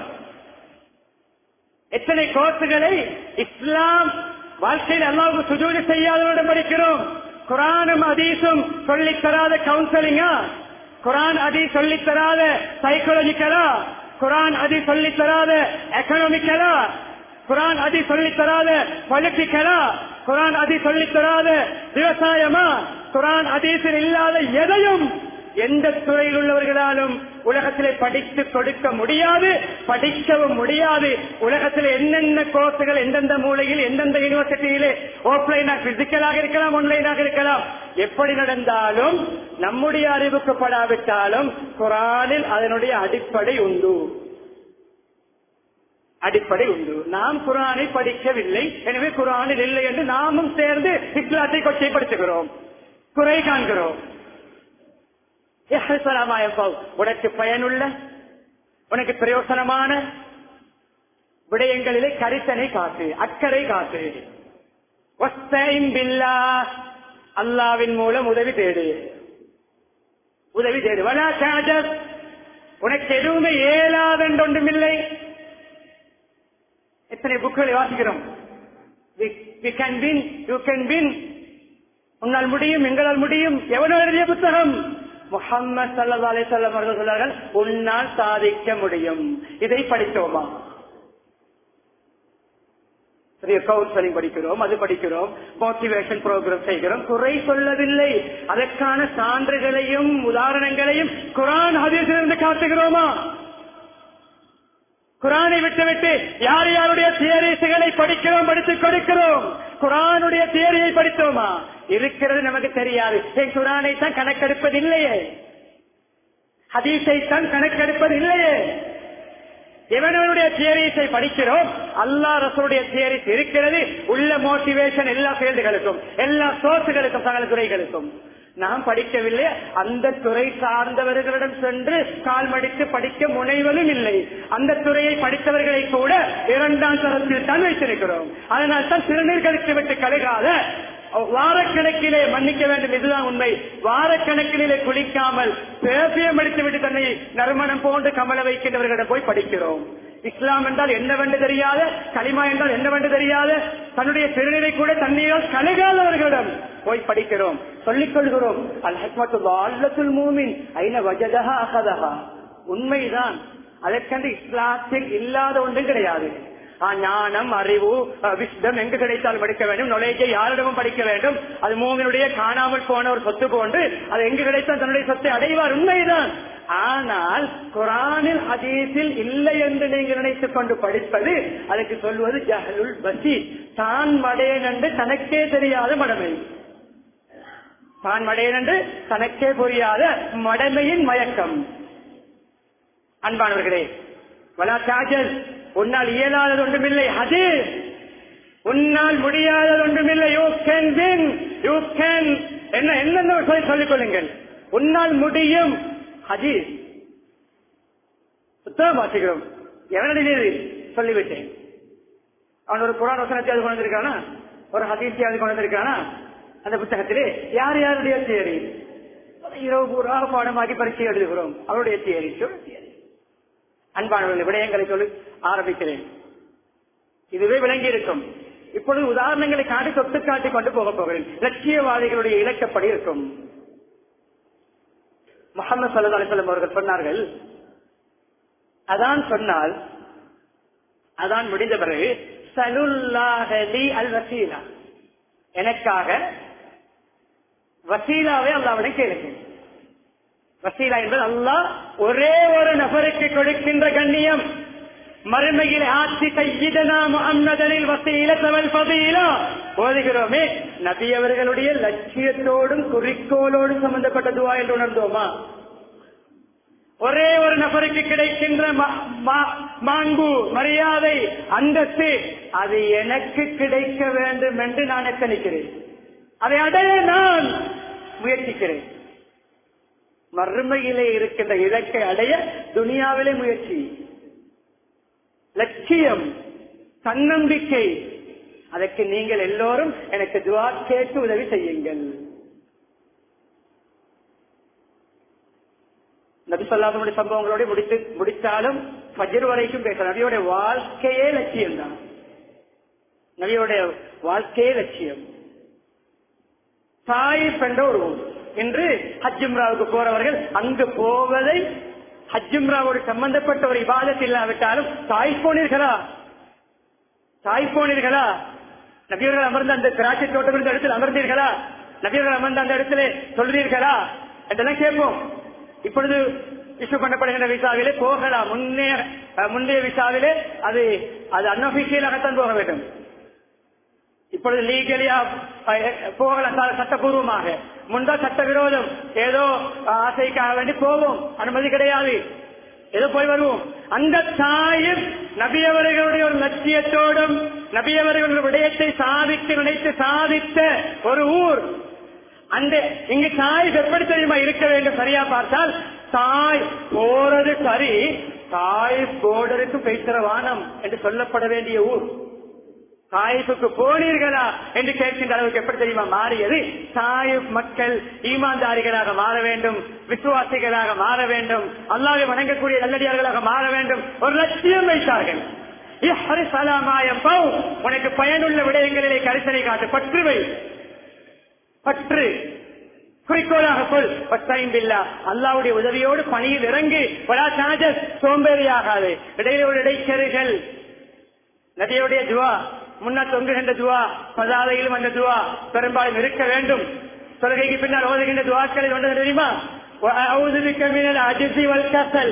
எத்தனை கோர்ஸுகளை இஸ்லாம் வாழ்க்கையில் அல்லாவுக்கு சுஜூதி செய்யாதவரிடம் படிக்கிறோம் குரானும் அதீசும் சொல்லித் தராத கவுன்சிலிங்கா குரான் அதி சொல்லித் தராத சைக்காலஜிக்கலா குரான் அதி சொல்லித் தராத எக்கனாமிக்கலா குரான் அதி சொல்லித் தராத பொலிட்டிக்கலா குரான் அதி சொல்லித் தராத விவசாயமா குரான் அதீசில் இல்லாத எதையும் எந்த துறையில் உள்ளவர்களாலும் உலகத்திலே படித்து கொடுக்க முடியாது படிக்கவும் முடியாது உலகத்தில் என்னென்ன கோர்ஸுகள் எந்தெந்த மூலையில் எந்தெந்த யூனிவர்சிட்டியிலே ஆஃப்லைனாக பிசிக்கலாக இருக்கலாம் ஆன்லைனாக இருக்கலாம் எப்படி நடந்தாலும் நம்முடைய அறிவுக்கு படாவிட்டாலும் குரானில் அதனுடைய அடிப்படை உண்டு அடிப்படை உண்டு நாம் குரானை படிக்கவில்லை எனவே குரானில் இல்லை என்று நாமும் சேர்ந்து இஸ்லாத்தை கொச்சைப்படுத்துகிறோம் குறை காண்கிறோம் இஹ்சலாமாயப்பவ். உனக்கு பயனுள்ள உனக்கு பிரயோசனமான விடயங்களிலே கரிசனை காட்டு அக்கறை காட்டு வஸ்தைன் பில்லாஹ். அல்லாவின் மூலம் உதவி தேடு உதவி தேடு வலா தாஜஸ். உனக்கு எதுவுமே இயலாதென்றொன்றுமில்லை எத்தனை புக்களை வாசிக்கிறோம் we can win you can win உன்னால் முடியும் எங்களால் முடியும் எவனோ எழுதிய புத்தகம் முகம்மது சல்லா அலிசல்லம் அவர்கள் சொன்னார்கள் உன்னால் சாதிக்க முடியும் இதை படித்தோமா பெரிய கவுன்சிலிங் படிக்கிறோம் அது படிக்கிறோம் மோட்டிவேஷன் ப்ரோக்ராம் செய்கிறோம் குறை சொல்லவில்லை அதற்கான சான்றுகளையும் உதாரணங்களையும் குரான் ஹதீஸிலிருந்து காட்டுகிறோமா குரானை விட்டுவிட்டு யார் யாருடைய தியரிசுகளை படிக்கிறோம் படித்துக் கொடுக்கிறோம் குரானுடைய தியரியை படித்தோமா இருக்கிறது நமக்கு தெரியாது என் குரானை தான் கணக்கெடுப்பது இல்லையே ஹதீஸை தான் கணக்கெடுப்பது இல்லையே எவனுடைய தியரிஸை படிக்கிறோம் அல்லா ரசூடைய தியரிஸ் இருக்கிறது உள்ள மோட்டிவேஷன் எல்லா ஃபீல்டுகளுக்கும் எல்லா சோர்ஸுகளுக்கும் சகல துறைகளுக்கும் நாம் படிக்கவில்லை அந்த துறை சார்ந்தவர்களிடம் சென்று கால் மடித்து படிக்க முனைவதும் இல்லை அந்த துறையை படித்தவர்களை கூட இரண்டாம் தரத்தில் தான் வைத்திருக்கிறோம் அதனால் தான் சிறுநீர் கழித்து விட்டு கழுகாத வாரக்கணக்கிலே மன்னிக்க வேண்டும் இதுதான் உண்மை வாரக்கணக்கிலே குளிக்காமல் பேசியம் எடுத்துவிட்டு தன்னை நறுமணம் போன்று கமல வைக்கின்றவர்களிடம் போய் படிக்கிறோம் இஸ்லாம் என்றால் என்னவென்று தெரியாத களிமா என்றால் என்னவென்று தெரியாத தன்னுடைய சிறுநீரை கூட தண்ணீரால் கழுகாதவர்களிடம் போய் படிக்கிறோம் சொல்லிக் கொள்கிறோம் அல் ஹக்மத்து அல்லத்துல் மூமின் ஐன வஜதஹா அகதஹா உண்மைதான் அதற்கென்று இஸ்லாத்தில் இல்லாத ஒன்றும் கிடையாது ஆ, ஞானம் அறிவு விஷ்டம் எங்கு கிடைத்தால் படிக்க வேண்டும் நுழைஜை யாரிடமும் படிக்க வேண்டும் அது மூவனுடைய காணாமல் போன ஒரு சொத்து போன்று அது எங்கு கிடைத்தால் தன்னுடைய சொத்தை அடைவார் உண்மைதான் ஆனால் குரானில் ஹதீஸில் இல்லை என்று நீங்கள் நினைத்துக் கொண்டு படிப்பது அதுக்கு சொல்வது ஜஹலுல் பசி தான் மடையன் என்று தனக்கே தெரியாத மடமை தான் மடையன் என்று தனக்கே புரியாத மடமையின் மயக்கம் அன்பானவர்களே வலா சாஜல் உன்னால் இயலாதது ஒன்றுமில்லை அது உன்னால் முடியாதது ஒன்றுமில்லை you can win you can என்ன என்னென்ன சொல்லி சொல்லிக் கொள்ளுங்கள் உன்னால் முடியும் அது புத்தகம் வாசிக்கிறோம் எவனடியது சொல்லிவிட்டேன் அவன் ஒரு புராண வசனத்தை அது கொண்டு வந்திருக்கானா ஒரு ஹதீசியை அது கொண்டு வந்திருக்கானா அந்த புத்தகத்திலே யார் யாருடைய தியரி இரவு பூரா பாடமாக்கி பரீட்சை எழுதுகிறோம் அவருடைய தியரி தியரி அன்பானவர்கள் விடயங்களை சொல்லி ஆரம்பிக்கிறேன் இதுவே விளங்கி இருக்கும் இப்பொழுது உதாரணங்களை காட்டி தொட்டு காட்டி கொண்டு போக போகிறேன் லட்சியவாதிகளுடைய இலக்கப்படி இருக்கும் முகமது சல்லா அலிசல்லம் அவர்கள் சொன்னார்கள் அதான் சொன்னால் அதான் முடிந்த பிறகு சலுல்லாஹலி அல் வசீலா எனக்காக வசீலாவை அல்லாவிட கேளுங்க வசீலா என்பது அல்லாஹ் ஒரே ஒரு நபருக்கு கொடுக்கின்ற கண்ணியம் மறுமையில் ஆட்சி கையிடனா முகம்மதனில் வசீல தவல் பதீலா ஓதுகிறோமே நபி அவர்களுடைய லட்சியத்தோடும் குறிக்கோளோடும் சம்பந்தப்பட்ட துவா என்று உணர்ந்தோமா ஒரே ஒரு நபருக்கு கிடைக்கின்ற மா- மா- மாண்பு மரியாதை அந்தஸ்து அது எனக்கு கிடைக்க வேண்டும் என்று நான் எத்தனிக்கிறேன் அதை அடைய நான் முயற்சிக்கிறேன் மறுமையிலே இருக்கின்ற இலக்கை அடைய துனியாவிலே முயற்சி லட்சியம் தன்னம்பிக்கை அதற்கு நீங்கள் எல்லோரும் எனக்கு துவா கேட்டு உதவி செய்யுங்கள் நபி சொல்லாதனுடைய சம்பவங்களோட முடித்து முடித்தாலும் பஜர் வரைக்கும் பேச நபியோட வாழ்க்கையே லட்சியம் தான் நபியோடைய வாழ்க்கையே லட்சியம் தாயிப் என்ற ஒரு ஊர் இன்று ஹஜ்ஜும்ராவுக்கு போறவர்கள் அங்கு போவதை ஹஜ்ஜும்ராவோடு சம்பந்தப்பட்ட ஒரு இபாதத் இல்லாவிட்டாலும் தாய் போனீர்களா தாய் போனீர்களா நபியர்கள் அமர்ந்த அந்த திராட்சை தோட்டம் இருந்த இடத்தில் அமர்ந்தீர்களா நபியர்கள் அமர்ந்த அந்த இடத்திலே சொல்றீர்களா என்றெல்லாம் கேட்போம் இப்பொழுது இஷ்யூ பண்ணப்படுகின்ற விசாவிலே போகலாம் முன்னே அஹ், முந்தைய விசாவிலே அது அது அன்அபிஷியலாகத்தான் போக வேண்டும் இப்பொழுது லீகலியா போகலாம் ச- சட்டபூர்வமாக முன்பா சட்டவிரோதம் ஏதோ அஹ், ஆசைக்காக வேண்டி போவோம் அனுமதி கிடையாது ஏதோ போய் வருவோம் அந்த தாயும் நபியவர்களுடைய ஒரு லட்சியத்தோடும் நபியவர்களுடைய விடயத்தை சாதித்து நினைத்து சாதித்த ஒரு ஊர் அந்த இங்கு தாய் எப்படி தெரியுமா இருக்க வேண்டும் சரியா பார்த்தால் தாய் போறது சரி தாய் போர்டருக்கு பேசுற வானம் என்று சொல்லப்பட வேண்டிய ஊர் தாயிப்புக்கு போனீர்களா என்று கேட்கின்ற அளவுக்கு எப்படி தெரியுமா மாறியது தாயிப் மக்கள் ஈமான்தாரிகளாக மாற வேண்டும் விசுவாசிகளாக மாற வேண்டும் அல்லாவை வணங்கக்கூடிய நல்லடியார்களாக மாற வேண்டும் ஒரு லட்சியம் வைத்தார்கள் இஹ்ரிஸ் அலா மா யன்ஃபவு. உனக்கு பயனுள்ள விடயங்களிலே கரிசனை காட்டு பற்றுவை பற்று குறிக்கோளாக சொல் பத்தாய்பில்லா அல்லாவுடைய உதவியோடு பணியில் இறங்கி பலா சாஜஸ் சோம்பேறியாகாது இடையில ஒரு இடைச்செருகள் நபியுடைய துவா முன்னால் தொங்குகின்ற துவா பதாதையிலும் அந்த துவா பெரும்பாலும் இருக்க வேண்டும் தொழுகைக்கு பின்னால் ஓதுகின்ற துவாக்களில் ஒன்று தெரியுமா وأعوذ بك من العجز والكسل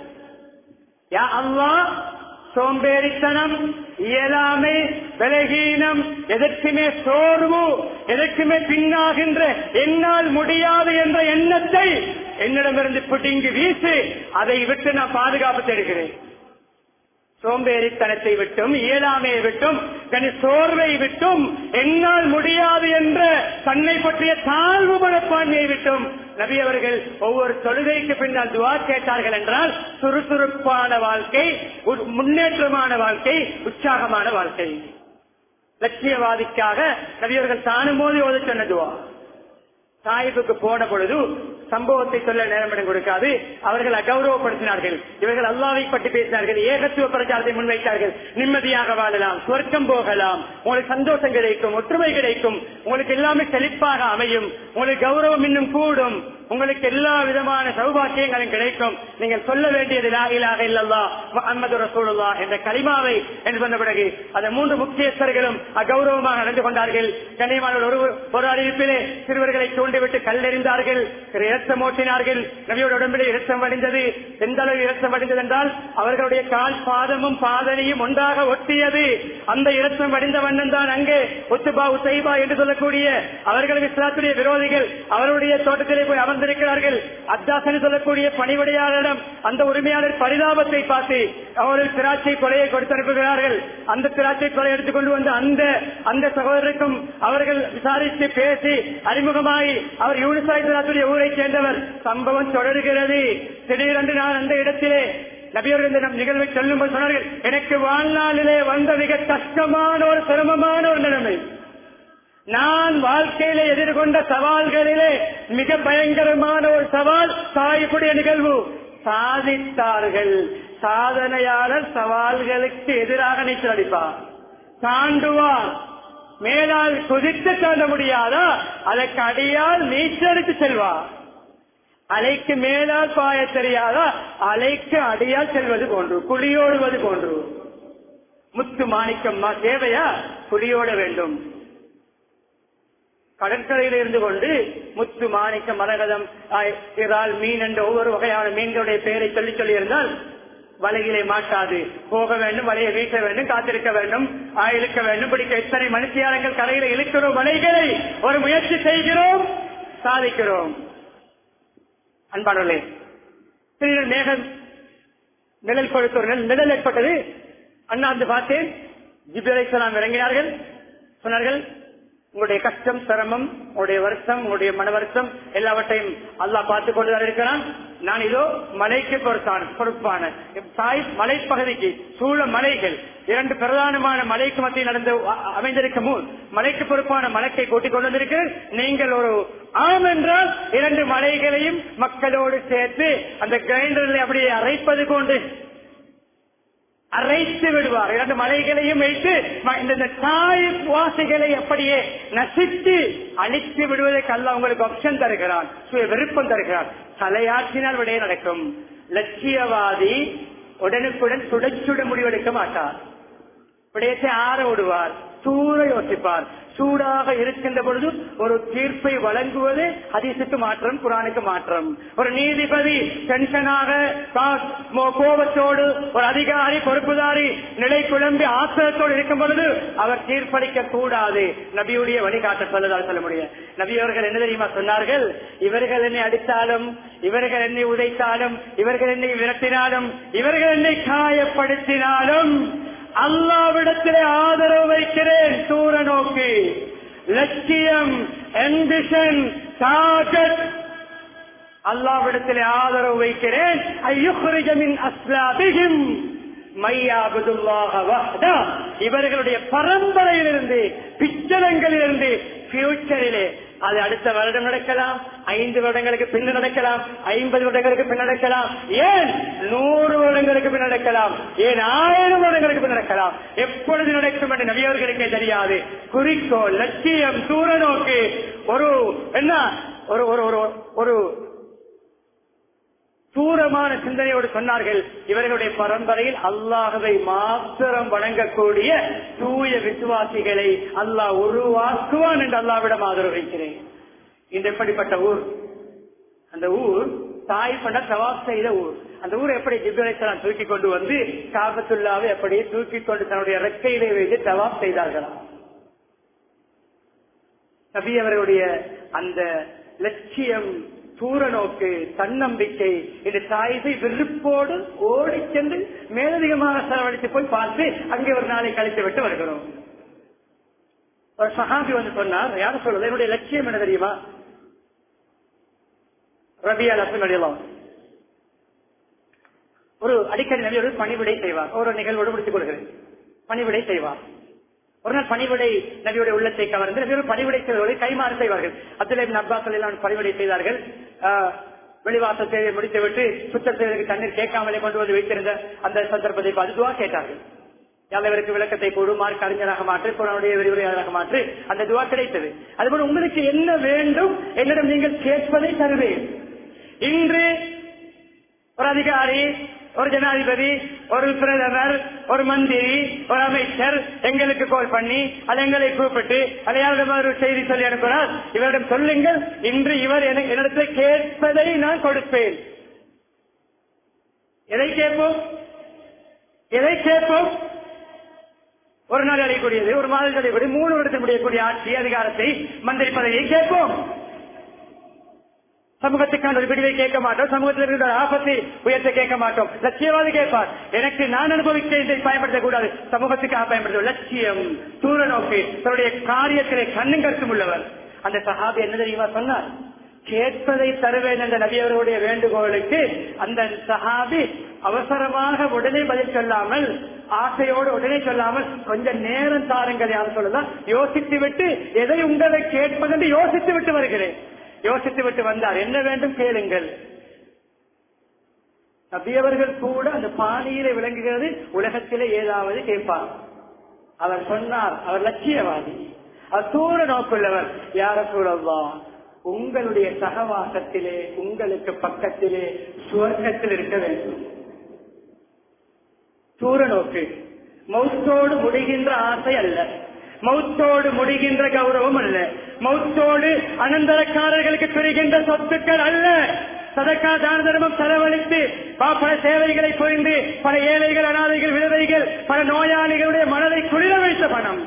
யா அல்லாஹ் சோம்பேறித்தனம் இயலாமை விலகீனம் எதற்குமே சோர்வு எதற்குமே பின்னாகின்ற என்னால் முடியாது என்ற எண்ணத்தை என்னிடமிருந்து பிடுங்கி வீசி அதை விட்டு நான் பாதுகாப்பு தருகிறேன் சோம்பேறித்தனத்தை விட்டும் இயலாமையை விட்டும் தன் சோர்வை விட்டும் என்னால் முடியாது என்ற தன்னை பற்றிய தாழ்வு மனப்பான்மையை விட்டும் நபி அவர்கள் ஒவ்வொரு தொழுகைக்கு பின்னால் துவா கேட்டார்கள் என்றால் சுறுசுறுப்பான வாழ்க்கை உ- முன்னேற்றமான வாழ்க்கை உற்சாகமான வாழ்க்கை லட்சியவாதிக்காக நபியவர்கள் தானும் போது ஓத சொன்ன துவா தாயிப்புக்கு போன பொழுது சம்பவத்தை சொல்ல நேரமிடம் கொடுக்காது அவர்கள் அகௌரவப்படுத்தினார்கள் இவர்கள் அல்லாவை பற்றி பேசினார்கள் ஏகத்துவ பிரச்சாரத்தை முன்வைத்தார்கள் நிம்மதியாக வாழலாம் சொர்க்கம் போகலாம் உங்களுக்கு சந்தோஷம் கிடைக்கும் ஒற்றுமை கிடைக்கும் உங்களுக்கு எல்லாமே செழிப்பாக அமையும் உங்களுக்கு கௌரவம் இன்னும் கூடும் உங்களுக்கு எல்லா விதமான சௌபாக்கியங்களும் கிடைக்கும் நீங்கள் சொல்ல வேண்டியது லா இலாஹ இல்லல்லா முஹம்மது ரசூலுல்லா என்ற கலிமாவை என்று சொன்ன பிறகு அந்த மூன்று முக்கியஸ்தர்களும் அகௌரவமாக நடந்து கொண்டார்கள் கண்ணியமான ஒரு ஒரு அறிவிப்பிலே சிறுவர்களை தூண்டிவிட்டு கல்லெறிந்தார்கள் இரத்தம் ஓட்டினார்கள் நபியோட உடம்பிலே இரத்தம் வடிந்தது எந்த அளவு இரத்தம் வடிந்தது என்றால் அவர்களுடைய கால் பாதமும் பாதனையும் ஒன்றாக ஒட்டியது அந்த இரத்தம் வடிந்த வண்ணம் தான் அங்கே ஒத்துபா உசைபா என்று சொல்லக்கூடிய அவர்களுக்கு இஸ்லாத்துடைய விரோதிகள் அவருடைய தோட்டத்திலே போய் அமர்ந்திருக்கிறார்கள் அத்தாசன் சொல்லக்கூடிய பணிவிடையாளரிடம் அந்த உரிமையாளர் பரிதாபத்தை பார்த்து அவர்கள் திராட்சை கொலையை கொடுத்து அனுப்புகிறார்கள் அந்த திராட்சை கொலை எடுத்துக் கொண்டு வந்து அந்த அந்த சகோதரருக்கும் அவர்கள் விசாரித்து பேசி அறிமுகமாகி அவர் யூனிசாய்த்துடைய ஊரை சேர்ந்தவர் சம்பவம் தொடர்கிறது திடீரென்று நான் அந்த இடத்திலே நபியர்கள் இந்த நம் நிகழ்வை சொல்லும்போது சொன்னார்கள் எனக்கு வாழ்நாளிலே வந்த மிக கஷ்டமான ஒரு சிரமமான ஒரு நிலைமை நான் வாழ்க்கையில எதிர்கொண்ட சவால்களிலே மிக பயங்கரமான ஒரு சவால் சாயக்கூடிய நிகழ்வு சாதித்தார்கள் சாதனையாளர் சவால்களுக்கு எதிராக நீச்சல் அடிப்பார் தாண்டுவார் மேலால் குதித்து தாண்ட முடியாதா அதற்கு அடியால் நீச்சல் அடித்து செல்வார் அலைக்கு மேலால் பாய தெரியாதா அலைக்கு அடியால் செல்வது போன்று குழியோடுவது போன்று முத்து மாணிக்கம் மா- தேவையா குழியோட வேண்டும் கடற்கரையில் இருந்து கொண்டு முத்து மாணிக்கம் மரகதம் ஆய், இறால் மீன் என்ற ஒவ்வொரு வகையான மீன்களுடைய பெயரை சொல்லி சொல்லி இருந்தால் வலையிலே மாட்டாது போக வேண்டும் வலையை வீச வேண்டும் காத்திருக்க வேண்டும் ஆ, இழுக்க வேண்டும் பிடிக்க எத்தனை மனுஷியாரங்கள் கரையில இழுக்கிறோம் வலைகளை ஒரு முயற்சி செய்கிறோம் சாதிக்கிறோம் அன்பானவர்களே திடீரென மேகம் நிழல் கொடுத்தவர்கள் நிழல் ஏற்பட்டது அண்ணாந்து பார்த்தேன் ஜிபிரேசலாம் இறங்கினார்கள் சொன்னார்கள் உங்களுடைய கஷ்டம் சிரமம் உங்களுடைய வருஷம் உங்களுடைய மன வருஷம் எல்லாவற்றையும் அல்லாஹ் பார்த்துக் கொண்டுதான் இருக்கிறான் நான் இதோ மலைக்கு பொறுத்தான பொறுப்பான தாய் மலைப்பகுதிக்கு சூழ மலைகள் இரண்டு பிரதானமான மலைக்கு மத்தியில் நடந்து அ- அமைந்திருக்கும் முன் மலைக்கு பொறுப்பான மலைக்கை கூட்டிக் கொண்டு வந்திருக்கிறேன் நீங்கள் ஒரு ஆம் என்றால் இரண்டு மலைகளையும் மக்களோடு சேர்த்து அந்த கிரைண்டரில் அப்படியே அரைப்பது கொண்டு அரைத்து விடுவார் இரண்டு மலைகளையும் வைத்து ம- இந்த இந்த தாய் வாசிகளை அப்படியே நசித்து அழித்து விடுவதற்கு அல்ல உங்களுக்கு ஆப்ஷன் தருகிறான் சுய விருப்பம் தருகிறான் தலையாற்றினால் விடைய நடக்கும் லட்சியவாதி உடனுக்குடன் சுடச்சுட முடிவெடுக்க மாட்டார் விடயத்தை ஆற விடுவார் தூர யோசிப்பார் சூடாக இருக்கின்ற பொழுது ஒரு தீர்ப்பை வழங்குவது ஹதீஸுக்கு மாற்றம் குரானுக்கு மாற்றம் ஒரு நீதிபதி டென்ஷனாக கா- மோ- கோபத்தோடு ஒரு அதிகாரி பொறுப்புதாரி நிலை குழம்பி ஆத்திரத்தோடு இருக்கும் பொழுது அவர் தீர்ப்பளிக்க கூடாது நபியுடைய வழிகாட்ட சொல்லதால் சொல்ல முடியும் நபி அவர்கள் என்ன தெரியுமா சொன்னார்கள் இவர்கள் என்னை அடித்தாலும் இவர்கள் என்னை உதைத்தாலும் இவர்கள் என்னை விரட்டினாலும் இவர்கள் என்னை காயப்படுத்தினாலும் அல்லாவிடத்திலே ஆதரவு வைக்கிறேன் தூர நோக்கி லட்சியம் ambition, target அல்லாவிடத்திலே ஆதரவு வைக்கிறேன் ஐயுஹ்ரிஜ மின் அஸ்லாபிஹிம் மையாபுதுல்லாஹ வஹ்தா. இவர்களுடைய பரம்பரையிலிருந்து பிச்சலங்களிலிருந்து பியூச்சரிலே அது அடுத்த வருடம் நடக்கலாம் ஐந்து வருடங்களுக்கு பின் நடக்கலாம் ஐம்பது வருடங்களுக்கு பின் நடக்கலாம் ஏன் நூறு வருடங்களுக்கு பின் நடக்கலாம் ஏன் ஆயிரம் வருடங்களுக்கு பின் நடக்கலாம் எப்பொழுது நடக்கும் என்று நபியவர்களுக்கே தெரியாது குறிக்கோள் லட்சியம் தூர நோக்கு ஒரு என்ன ஒரு ஒரு ஒரு ஒரு தூரமான சிந்தனையோடு சொன்னார்கள் இவர்களுடைய பரம்பரையில் அல்லாஹவை மாத்திரம் வணங்கக்கூடிய தூய விசுவாசிகளை அல்லாஹ் உருவாக்குவான் என்று அல்லாவிடம் ஆதரவு வைக்கிறேன் இந்த எப்படிப்பட்ட ஊர் அந்த ஊர் தாய் பண்ண தவாப் செய்த ஊர் அந்த ஊர் எப்படி ஜிப்ரேசலாம் தூக்கி கொண்டு வந்து காபத்துல்லாவை அப்படியே தூக்கி கொண்டு தன்னுடைய ரெக்கையிலே வைத்து தவாப் செய்தார்களாம் நபி அவர்களுடைய அந்த லட்சியம் தூர நோக்கு தன்னம்பிக்கை இந்த தாய்வை வெறுப்போடு ஓடி சென்று மேலதிகமாக செலவழித்து போய் பார்த்து அங்கே ஒரு நாளை கழித்து விட்டு வருகிறோம் ஒரு சஹாபி வந்து சொன்னார் யாரும் சொல்றது என்னுடைய லட்சியம் என்ன தெரியுமா ரபியா லட்சம் அடையலாம் ஒரு அடிக்கடி நபியோடு பணிவிடை செய்வார் ஒரு நிகழ்வோடு முடித்துக் கொள்கிறேன் பணிவிடை செய்வார் ஒரு நாள் பணிவிடை நபியுடைய உள்ளத்தை கவர்ந்து நபியோட பணிவிடை செய்வதை கைமாறு செய்வார்கள் அப்துல் அப்பாஸ் எல்லாம் பணிவிடை செய்தார்கள் ஆஹ், வெளிவாசல் சேவை முடித்துவிட்டு சுத்தம் செய்வதற்கு தண்ணீர் கேட்காமலே கொண்டு வந்து வைத்திருந்த அந்த சந்தர்ப்பத்தை பார்த்து துவா கேட்டார்கள் யாதவருக்கு விளக்கத்தை கூடு மார்க் அறிஞராக மாற்று குரானுடைய விரிவுரையாளராக மாற்று அந்த துவா கிடைத்தது அதுபோல உங்களுக்கு என்ன வேண்டும் என்னிடம் நீங்கள் கேட்பதை தருவேன் இன்று ஒரு அதிகாரி ஒரு ஜனாதிபதி ஒரு பிரதமர் ஒரு மந்திரி ஒரு அமைச்சர் எங்களுக்கு கால் பண்ணி அது எங்களை கூப்பிட்டு அதை யாரிடம் ஒரு செய்தி சொல்லி அனுப்புகிறார் இவரிடம் சொல்லுங்கள் இன்று இவர் என- என்னிடத்தில் கேட்பதை நான் கொடுப்பேன் எதை கேட்போம் எதை கேட்போம் ஒரு நாள் அடையக்கூடியது ஒரு மாதம் அடையக்கூடிய மூணு வருடத்தில் முடியக்கூடிய ஆட்சி அதிகாரத்தை மந்திரி பதவியை கேட்போம் சமூகத்துக்கான ஒரு விடுவை கேட்க மாட்டோம் சமூகத்தில் இருக்கிற ஆபத்தை உயர்த்த கேட்க மாட்டோம் லட்சியவாதி கேட்பார் எனக்கு நான் அனுபவிக்க இதை பயன்படுத்தக்கூடாது சமூகத்துக்காக பயன்படுத்த லட்சியம் தூர நோக்கு தன்னுடைய காரியத்திலே கண்ணும் கருத்தும் உள்ளவர் அந்த சஹாபி என்ன தெரியுமா சொன்னார் கேட்பதை தருவேன் என்ற நபியவருடைய வேண்டுகோளுக்கு அந்த சஹாபி அவசரமாக உடனே பதில் சொல்லாமல் ஆசையோடு உடனே சொல்லாமல் கொஞ்சம் நேரம் தாருங்கள் யாரும் சொல்லலாம் யோசித்து விட்டு எதை உங்களை கேட்பதென்று யோசித்து விட்டு வருகிறேன் யோசித்து விட்டு வந்தார் என்ன வேண்டும் கேளுங்கள் நபியவர்கள் கூட அந்த பாணியிலே விளங்குகிறது உலகத்திலே ஏதாவது கேட்பார் அவர் சொன்னார் அவர் லட்சியவாதி அவர் தூர நோக்குள்ளவர் யார சூழல்வா உங்களுடைய சகவாசத்திலே உங்களுக்கு பக்கத்திலே சுவர்க்கத்தில் இருக்க வேண்டும் தூர நோக்கு மௌத்தோடு முடிகின்ற ஆசை அல்ல மௌத்தோடு முடிகின்ற கௌரவம் அல்ல மௌத்தோடு அனந்தரக்காரர்களுக்கு பெறுகின்ற சொத்துக்கள் அல்ல சதக்கா தான தர்மம் செலவழித்து ப- பல சேவைகளை புரிந்து பல ஏழைகள் அனாதைகள் விதவைகள் பல நோயாளிகளுடைய மனதை குளிர வைத்த பணம்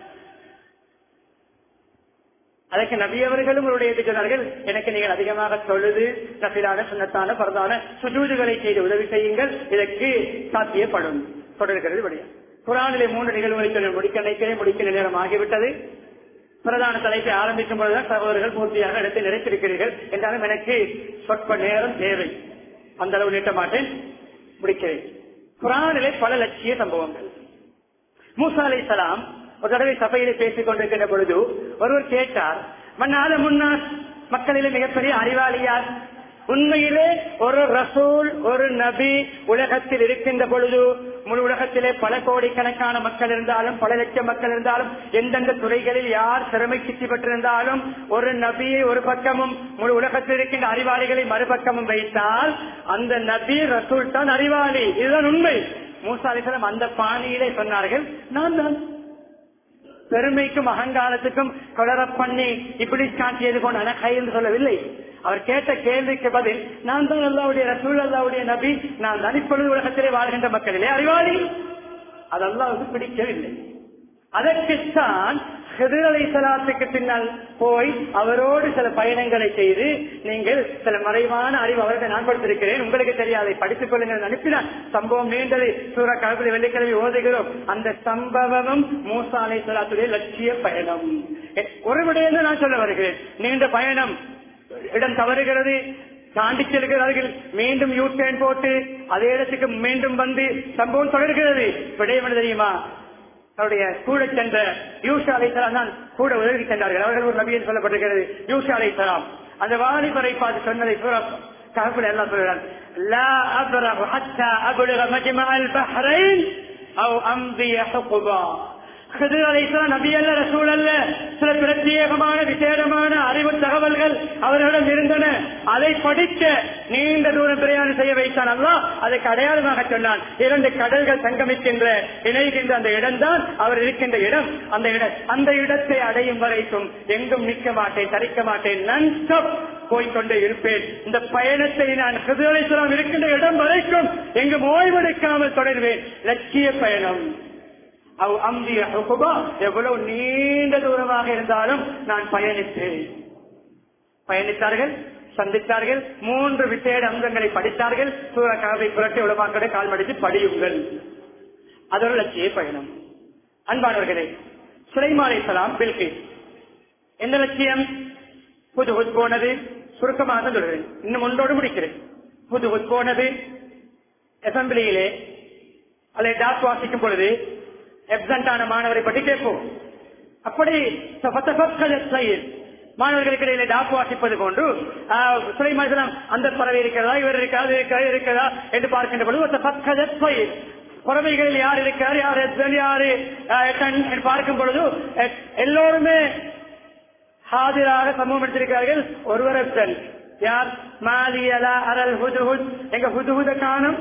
அதற்கு நபியவர்களும் உங்களுடைய சொன்னார்கள் எனக்கு நீங்கள் அதிகமாக தொழுது நபிலான சுண்ணத்தான பரதான சுஜூதுகளை செய்து உதவி செய்யுங்கள் இதற்கு சாத்தியப்படும் தொடர்கிறது வழியா குரானிலே மூன்று நிகழ்வுகளை சொல்லி முடிக்க நினைக்கிறேன் முடிக்கிற நேரம் ஆகிவிட்டது பிரதான தலைப்பை ஆரம்பிக்கும் பொழுதுதான் சகோதரர்கள் பூர்த்தியாக இடத்தை நிறைத்திருக்கிறீர்கள் என்றாலும் எனக்கு சொற்ப நேரம் தேவை அந்த அளவு நீட்ட மாட்டேன் முடிக்கிறேன் குரானிலே பல லட்சிய சம்பவங்கள் மூசா அலை சலாம் ஒரு தடவை சபையிலே பேசிக் கொண்டிருக்கின்ற பொழுது ஒருவர் கேட்டார் மன்னால முன்னாள் மக்களிலே மிகப்பெரிய அறிவாளியார் உண்மையிலே ஒரு ரசூல் ஒரு நபி உலகத்தில் இருக்கின்ற பொழுது முழு உலகத்திலே பல கோடிக்கணக்கான மக்கள் இருந்தாலும் பல லட்சம் மக்கள் இருந்தாலும் எந்தெந்த துறைகளில் யார் திறமை சித்தி பெற்றிருந்தாலும் ஒரு நபியை ஒரு பக்கமும் முழு உலகத்தில் இருக்கின்ற அறிவாளிகளை மறுபக்கமும் வைத்தால் அந்த நபி ரசூல் தான் அறிவாளி இதுதான் உண்மை மூசா அலிசலம் அந்த பாணியிலே சொன்னார்கள் நான் தான் பெருமைக்கும் அகங்காரத்துக்கும் கொளர பண்ணி இப்படி காட்டியது போன அனகை என்று சொல்லவில்லை அவர் கேட்ட கேள்விக்கு பதில் நான் தான் அல்லாவுடைய ரசூல் அல்லாவுடைய நபி நான் தான் இப்பொழுது உலகத்திலே வாழ்கின்ற மக்களிலே அறிவாளி அது அல்லாவுக்கு பிடிக்கவில்லை அதற்குத்தான் ஹிதர் அலைஹிஸ்ஸலாத்துக்கு பின்னால் போய் அவரோடு சில பயணங்களை செய்து நீங்கள் சில மறைவான அறிவு அவர்களை நான் கொடுத்திருக்கிறேன் உங்களுக்கு தெரியாதை படித்துக் கொள்ளுங்கள் அனுப்பினார் சம்பவம் நீண்டது சூற கலப்பில் வெள்ளிக்கிழமை ஓதுகிறோம் அந்த சம்பவமும் மூசா அலைஹிஸ்ஸலாத்துடைய லட்சிய பயணம் எ- ஒரு விடயம் நான் சொல்ல வருகிறேன் நீண்ட பயணம் இடம் தவறுகிறது தாண்டி செல்கிறார்கள் மீண்டும் யூ டேன் போட்டு அதே இடத்துக்கு மீண்டும் வந்து சம்பவம் தொடர்கிறது விடயம் என்ன தெரியுமா அவருடைய கூட சென்ற யூஷா அலைசலாம் தான் கூட உதவி சென்றார்கள் அவர்கள் ஒரு நபியில் சொல்லப்பட்டிருக்கிறது யூஷா அலைசலாம் அந்த வாலிபரை பார்த்து சொன்னதை ககப்பில் எல்லாம் சொல்கிறார் லா அப்ரஹு ஹத்தா அபுலக மஜ்மா அல் பஹ்ரைன் அவ் அம்பிய ஹுகுபா ஹிதர் அலைஹிஸ்ஸலாம் நபி அல்ல ரசூல் அல்ல சில பிரத்யேகமான விசேடமான அறிவு தகவல்கள் அவர்களிடம் இருந்தன அதை படிக்க நீண்ட தூரம் பிரயாணம் செய்ய வைத்தான் அல்லா அதற்கு அடையாளமாக சொன்னான் இரண்டு கடல்கள் சங்கமிக்கின்ற இணைகின்ற அந்த இடம்தான் அவர் இருக்கின்ற இடம் அந்த இடம் அந்த இடத்தை அடையும் வரைக்கும் எங்கும் நிற்க மாட்டேன் தரிக்க மாட்டேன் நன்ஸ்டாப் போய்கொண்டே இருப்பேன் இந்த பயணத்தை நான் ஹிதர் அலைஹிஸ்ஸலாம் இருக்கின்ற இடம் வரைக்கும் எங்கும் ஓய்வெடுக்காமல் தொடர்வேன் லட்சிய பயணம் அவ் அம்பிய ஹுகுபா எவ்வளவு நீண்ட தூரமாக இருந்தாலும் நான் பயணித்தேன் பயணித்தார்கள் சந்தித்தார்கள் மூன்று விசேட அம்சங்களை படித்தார்கள் சூர கதை புரட்டி உலமாக்கடை கால் மடித்து படியுங்கள் அதோட லட்சிய பயணம் அன்பானவர்களே சுலைமாலை சலாம் பில்கி எந்த லட்சியம் புது ஹுத் போனது சுருக்கமாக தான் சொல்கிறேன் இன்னும் ஒன்றோடு முடிக்கிறேன் புது ஹுத் போனது அசம்பிளியிலே அதை டாக் வாசிக்கும் பொழுது எப்சண்டான மாணவரை பற்றி கேட்போம் அப்படி மாணவர்களுக்கு இடையிலே டாப்பு வாசிப்பது போன்று சுலைமாசனம் அந்த பறவை இருக்கிறதா இவர் இருக்கிறதா இருக்கிறதா இருக்கிறதா என்று பார்க்கின்ற பொழுது ஒரு பக்கஜத் பயிர் புறவைகளில் யார் இருக்கிறார் யார் husband, யாரு அஹ், கண் என்று பார்க்கும் பொழுது அஹ், எல்லோருமே ஹாதிராக சமூகம் எடுத்திருக்கிறார்கள் ஒருவர் husband. யார் மாலியலா அரல் ஹுதுஹுத் எங்க ஹுதுஹுத காணும்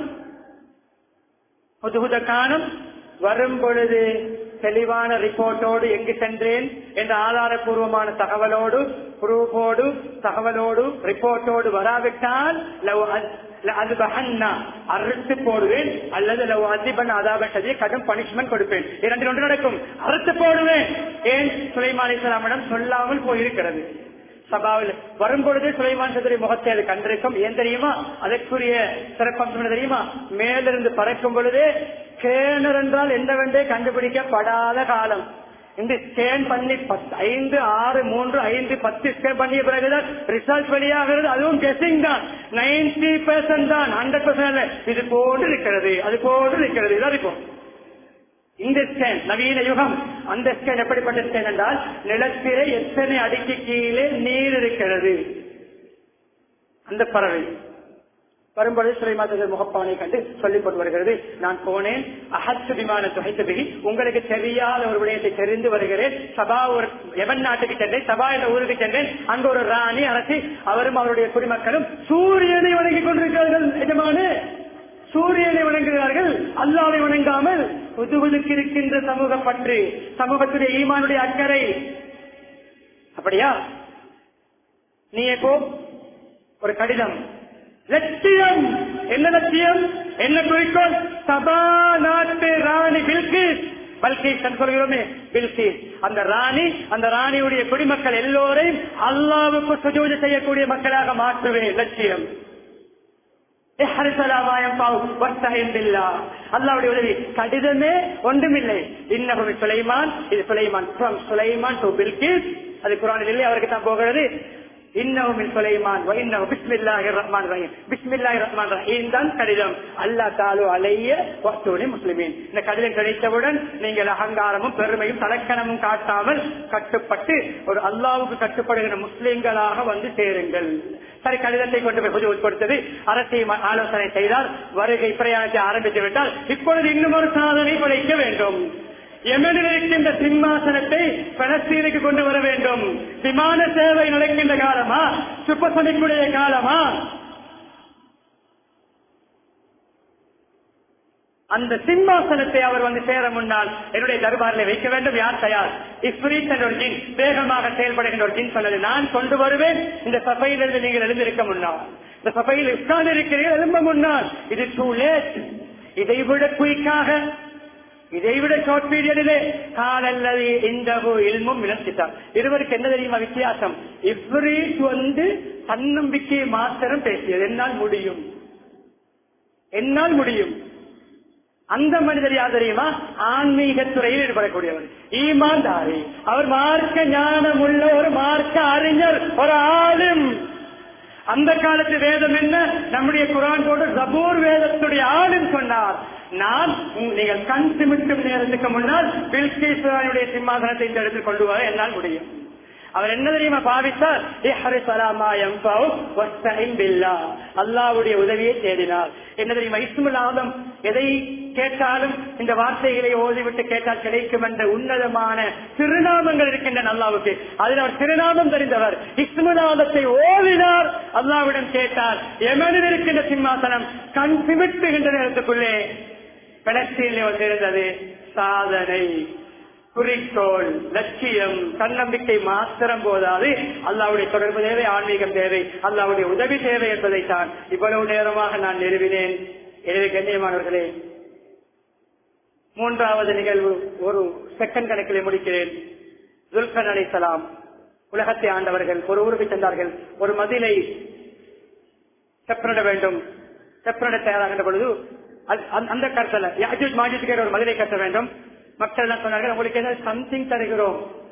ஹுதுஹுத காணும் வரும் பொழுது தெளிவான ரிப்போர்ட்டோடு எங்கு சென்றேன் என்ற ஆதாரபூர்வமான தகவலோடு ப்ரூஃபோடு தகவலோடு ரிப்போர்ட்டோடு வராவிட்டால் லவ் அத்- ல அதுபஹன்னா, அறுத்து போடுவேன் அல்லது லவ் அதிபன் அதாபட்டதை கடும் பனிஷ்மெண்ட் கொடுப்பேன் இரண்டு ஒன்று நடக்கும் அறுத்து போடுவேன் ஏன் சுலைமான் இஸ்லாமிடம் சொல்லாமல் போயிருக்கிறது சபாவில் வரும்பொழுது சுலைமான் சதுரி முகத்தை அது கண்டிருக்கும் ஏன் தெரியுமா அதற்குரிய சிறப்பம்சம் என்ன தெரியுமா மேலிருந்து பறக்கும் பொழுது கேனர் என்றால் என்னவென்றே கண்டுபிடிக்கப்படாத காலம் இந்த ஸ்கேன் பண்ணி பத்து- ஐந்து ஆறு மூன்று ஐந்து பத்து ஸ்கேன் பண்ணிய பிறகுதான் ரிசல்ட் வெளியாகிறது அதுவும் கெஸிங் தான் நைன்டி பெர்சன்ட் தான் ஹண்ட்ரட் பெர்சன்ட் இது போன்று இருக்கிறது அது போன்று இருக்கிறது இதான் இருக்கும் இந்த ஸ்கேன் நவீன யுகம் அந்த ஸ்கேன் எப்படிப்பட்ட ஸ்கேன் என்றால் நிலத்திலே எத்தனை அடிக்கு கீழே நீர் இருக்கிறது அந்த பறவை வரும்பொழுது சுலைமாதர் முகப்பானை கண்டு சொல்லிக் கொண்டு வருகிறது நான் போனேன் அகத்து விமான துகைத்தபிகி உங்களுக்கு தெரியாத ஒரு விடயத்தை தெரிந்து வருகிறேன் சபா ஒரு எவன் நாட்டுக்கு சென்றேன் சபா என்ற ஊருக்கு சென்றேன் அங்கு ஒரு ராணி அரசி அவரும் அவருடைய குடிமக்களும் சூரியனை வணங்கிக் கொண்டிருக்கிறார்கள் எஜமானு சூரியனை வணங்குகிறார்கள் அல்லாவை வணங்காமல் புதுவுதுக்கு இருக்கின்ற சமூக பற்று சமூகத்துடைய ஈமானுடைய அக்கறை அப்படியா நீ எப்போ ஒரு கடிதம் லட்சியம் என்ன லட்சியம் என்ன குறிக்கோள் சபா நாட்டு ராணி பில்கிஸ் பல்கீஸ் என்று சொல்கிறோமே பில்கிஸ் அந்த ராணி அந்த ராணியுடைய குடிமக்கள் எல்லோரையும் அல்லாவுக்கு சுஜூதி செய்யக்கூடிய மக்களாக மாற்றுவேன் லட்சியம் அல்லாவுடைய உதவி கடிதமே ஒன்றுமில்லை இன்னகும் சுலைமான் இது Sulaiman from Sulaiman to Bilqis அது குரானில் இல்லை அவருக்கு தான் போகிறது இன்னவும் சுலைமான் இன்னும் பிஸ்மில்லாஹி ரஹ்மான் ரஹீம் பிஸ்மில்லாஹி ரஹ்மான் ரஹீம் தான் கடிதம் அல்லா தாலு அலைய வஸ்துனி முஸ்லிமீன் இந்த கடிதம் கிடைத்தவுடன் நீங்கள் அகங்காரமும் பெருமையும் தலக்கணமும் காட்டாமல் கட்டுப்பட்டு ஒரு அல்லாவுக்கு கட்டுப்படுகிற முஸ்லிம்களாக வந்து சேருங்கள் சரி கடிதத்தை கொண்டு போய் புது கொடுத்தது அரசை ஆலோசனை செய்தால் வருகை பிரயாணத்தை ஆரம்பித்து விட்டால் இப்பொழுது இன்னும் ஒரு சாதனை படைக்க வேண்டும் எமனில் இருக்கின்ற சிம்மாசனத்தை பலஸ்தீனுக்கு கொண்டு வர வேண்டும் விமான சேவை நடக்கின்ற காலமா சுப்பசனிக்குடைய காலமா அந்த சிம்மாசனத்தை அவர் வந்து சேர முன்னால் என்னுடைய தர்பாரில் வைக்க வேண்டும் யார் தயார் இஸ்பிரிட் என்ற ஒரு ஜின் வேகமாக செயல்படுகின்ற ஒரு ஜின் சொன்னது நான் கொண்டு வருவேன் இந்த சபையிலிருந்து நீங்கள் எழுந்திருக்க முன்னால் இந்த சபையில் உட்கார்ந்து இருக்கிறீர்கள் எழும்ப முன்னால் இது டூ லேட் இதை விட குயிக்காக இதைவிட ஷார்ட் பீரியடிலே காலல்லது இந்த இல்மும் விளக்கிட்டார் இருவருக்கு என்ன தெரியுமா வித்தியாசம் இப்ரீட் வந்து தன்னம்பிக்கையை மாத்திரம் பேசியது என்னால் முடியும் என்னால் முடியும் அந்த மனிதர் யார் தெரியுமா ஆன்மீக துறையில் ஈடுபடக்கூடியவர் ஈமான்தாரி அவர் மார்க்க ஞானம் உள்ள ஒரு மார்க்க அறிஞர் ஒரு ஆளும் அந்த காலத்து வேதம் என்ன நம்முடைய குரான் போட்டு ஜபூர் வேதத்துடைய ஆளும் சொன்னார் நான் உங்க- நீங்கள் கண் சிமிட்டும் நேரத்துக்கு முன்னால் பில்கேஸ்வரனுடைய சிம்மாசனத்தை இந்த இடத்தில் கொண்டு வர என்னால் முடியும் அவர் என்ன தெரியுமா பாவித்தார் இஹ்ரிஸ் அலா மா யன்ஃபஉ வஸ்தஇன் பில்லாஹ். அல்லாஹ்வுடைய உதவியை தேடினார் என்ன தெரியுமா இஸ்முல் ஆதம் எதை கேட்டாலும் இந்த வார்த்தைகளை ஓதிவிட்டு கேட்டால் கிடைக்கும் என்ற உன்னதமான திருநாமங்கள் இருக்கின்றன அல்லாவுக்கு அதில் அவர் திருநாமம் தெரிந்தவர் இஸ்முல் ஆதத்தை ஓதினார் அல்லாவிடம் கேட்டார் எமனில் இருக்கின்ற சிம்மாசனம் கண் சிமிட்டுகின்ற நேரத்துக்குள்ளே பலஸ்தீனில் வந்திருந்தது சாதனை குறிக்கோள் லட்சியம் தன்னம்பிக்கை மாத்திரம் போதாது அல்லாவுடைய தொடர்பு தேவை ஆன்மீகம் தேவை அல்லாவுடைய உதவி தேவை என்பதைத்தான் இவ்வளவு நேரமாக நான் நிறுவினேன் எனவே கண்ணியமானவர்களே மூன்றாவது நிகழ்வு ஒரு செகண்ட் கணக்கில் முடிக்கிறேன் துல்கன் அலிசலாம் உலகத்தை ஆண்டவர்கள் ஒரு ஊருக்கு சென்றார்கள் ஒரு மதிலை செப்பனிட வேண்டும் செப்பனிட தயாராகின்ற பொழுது அது- அந்த- அந்த கருத்தல யாஜூஜ் மாஜூஜ் ஒரு மதிலை கட்ட வேண்டும் மக்கள் என்ன சொன்னார்கள் உங்களுக்கு ஏதாவது சம்திங் தருகிறோம்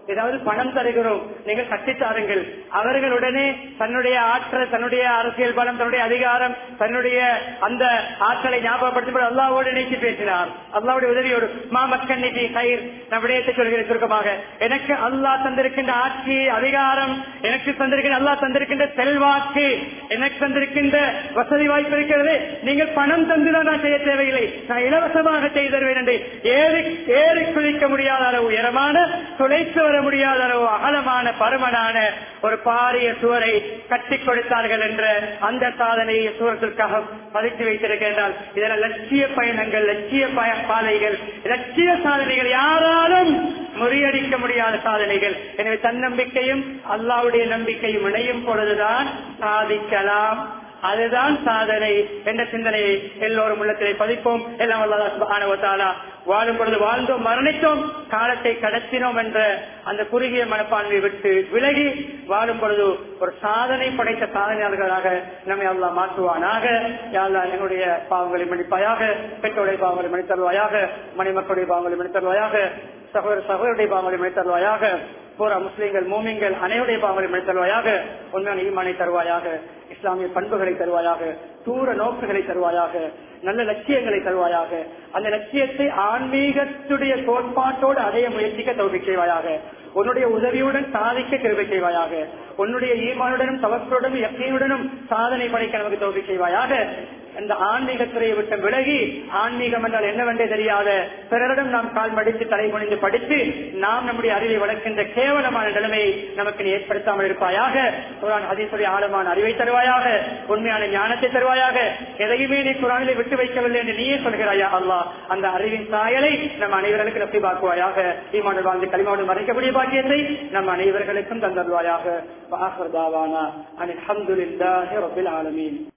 ஏதாவது பணம் தருகிறோம் நீங்கள் கட்டித்தாருங்கள் அவர்களுடனே தன்னுடைய ஆற்றல் தன்னுடைய அரசியல் பலம் தன்னுடைய அதிகாரம் தன்னுடைய அந்த ஆற்றலை ஞாபகப்படுத்தி அல்லாவோடு இணைத்து பேசினார் அல்லாவுடைய உதவியோடு மா மக்கன்னிக்கு கயிர் நான் விடயத்தை சொல்கிறேன் சுருக்கமாக எனக்கு அல்லாஹ் தந்திருக்கின்ற ஆட்சி அதிகாரம் எனக்கு தந்திருக்கின்ற அல்லாஹ் தந்திருக்கின்ற செல்வாக்கு எனக்கு தந்திருக்கின்ற வசதி வாய்ப்பு இருக்கிறது நீங்கள் பணம் தந்துதான் நான் செய்ய தேவையில்லை நான் இலவசமாக செய்து தருவேன் என்று ஏறி ஏறி குதிக்க முடியாத அளவு உயரமான துளைத்து வர முடியாத அளவு அகலமான பருமனான ஒரு பாரிய சுவரை கட்டி கொடுத்தார்கள் என்ற அந்த சாதனையை சூரத்திற்காக பதித்து வைத்திருக்கின்றால் இதெல்லாம் லட்சிய பயணங்கள் லட்சிய பய- பாதைகள் லட்சிய சாதனைகள் யாராலும் முறியடிக்க முடியாத சாதனைகள் எனவே தன்னம்பிக்கையும் அல்லாவுடைய நம்பிக்கையும் இணையும் பொழுதுதான் சாதிக்கலாம் அதுதான் சாதனை என்ற சிந்தனையை எல்லோரும் உள்ளத்திலே பதிப்போம் எல்லாம் அல்லாஹ் சுப்ஹானஹு வ தஆலா வாழும் பொழுது வாழ்ந்தோம் மரணித்தோம் காலத்தை கடத்தினோம் என்ற அந்த குறுகிய மனப்பான்மையை விட்டு விலகி வாழும் பொழுது ஒரு சாதனை படைத்த சாதனையாளர்களாக நம்மை அல்லாஹ் மாற்றுவானாக யாழ்லா எங்களுடைய பாவங்களை மன்னிப்பாயாக பெற்றோருடைய பாவங்களை மன்னித்தருவாயாக மணிமக்களுடைய பாவங்களை மன்னித்தருவாயாக சகோதர சகோதரருடைய பாவங்களை மன்னித்தருவாயாக பூரா முஸ்லீம்கள் மூமிங்கள் அனைவருடைய பாவங்களை மன்னித்தருவாயாக உண்மையான ஈமானை தருவாயாக இஸ்லாமிய பண்புகளை தருவாயாக தூர நோக்குகளை தருவாயாக நல்ல லட்சியங்களை தருவாயாக அந்த லட்சியத்தை ஆன்மீகத்துடைய கோட்பாட்டோடு அடைய முயற்சிக்க தோல்வி செய்வாயாக உன்னுடைய உதவியுடன் சாதிக்க கிருபை செய்வாயாக உன்னுடைய ஈமானுடனும் தவற்றுடனும் யக்கீனுடனும் சாதனை படைக்க நமக்கு தோல்வி செய்வாயாக இந்த ஆன்மீக துறையை விட்டு விலகி ஆன்மீகம் என்றால் என்னவென்றே தெரியாத பிறரிடம் நாம் கால் மடித்து தலை குனிந்து படித்து நாம் நம்முடைய அறிவை வளர்க்கின்ற கேவலமான நிலைமையை நமக்கு நீ ஏற்படுத்தாமல் இருப்பாயாக குரான் ஹதீசுடைய ஆழமான அறிவை தருவாயாக உண்மையான ஞானத்தை தருவாயாக எதையுமே நீ குரானிலே விட்டு வைக்கவில்லை என்று நீயே சொல்கிறாயா அல்லாஹ் அந்த அறிவின் சாயலை நம் அனைவர்களுக்கு நப்பிபாக்குவாயாக ஈமானு வாழ்ந்து களிமாவோடு மறைக்கக்கூடிய பாக்கியத்தை நம் அனைவர்களுக்கும் தந்தருவாயாக வாஹர் தாவானா அனில் அல்ஹம்துலில்லாஹி ரப்பில் ஆலமீன்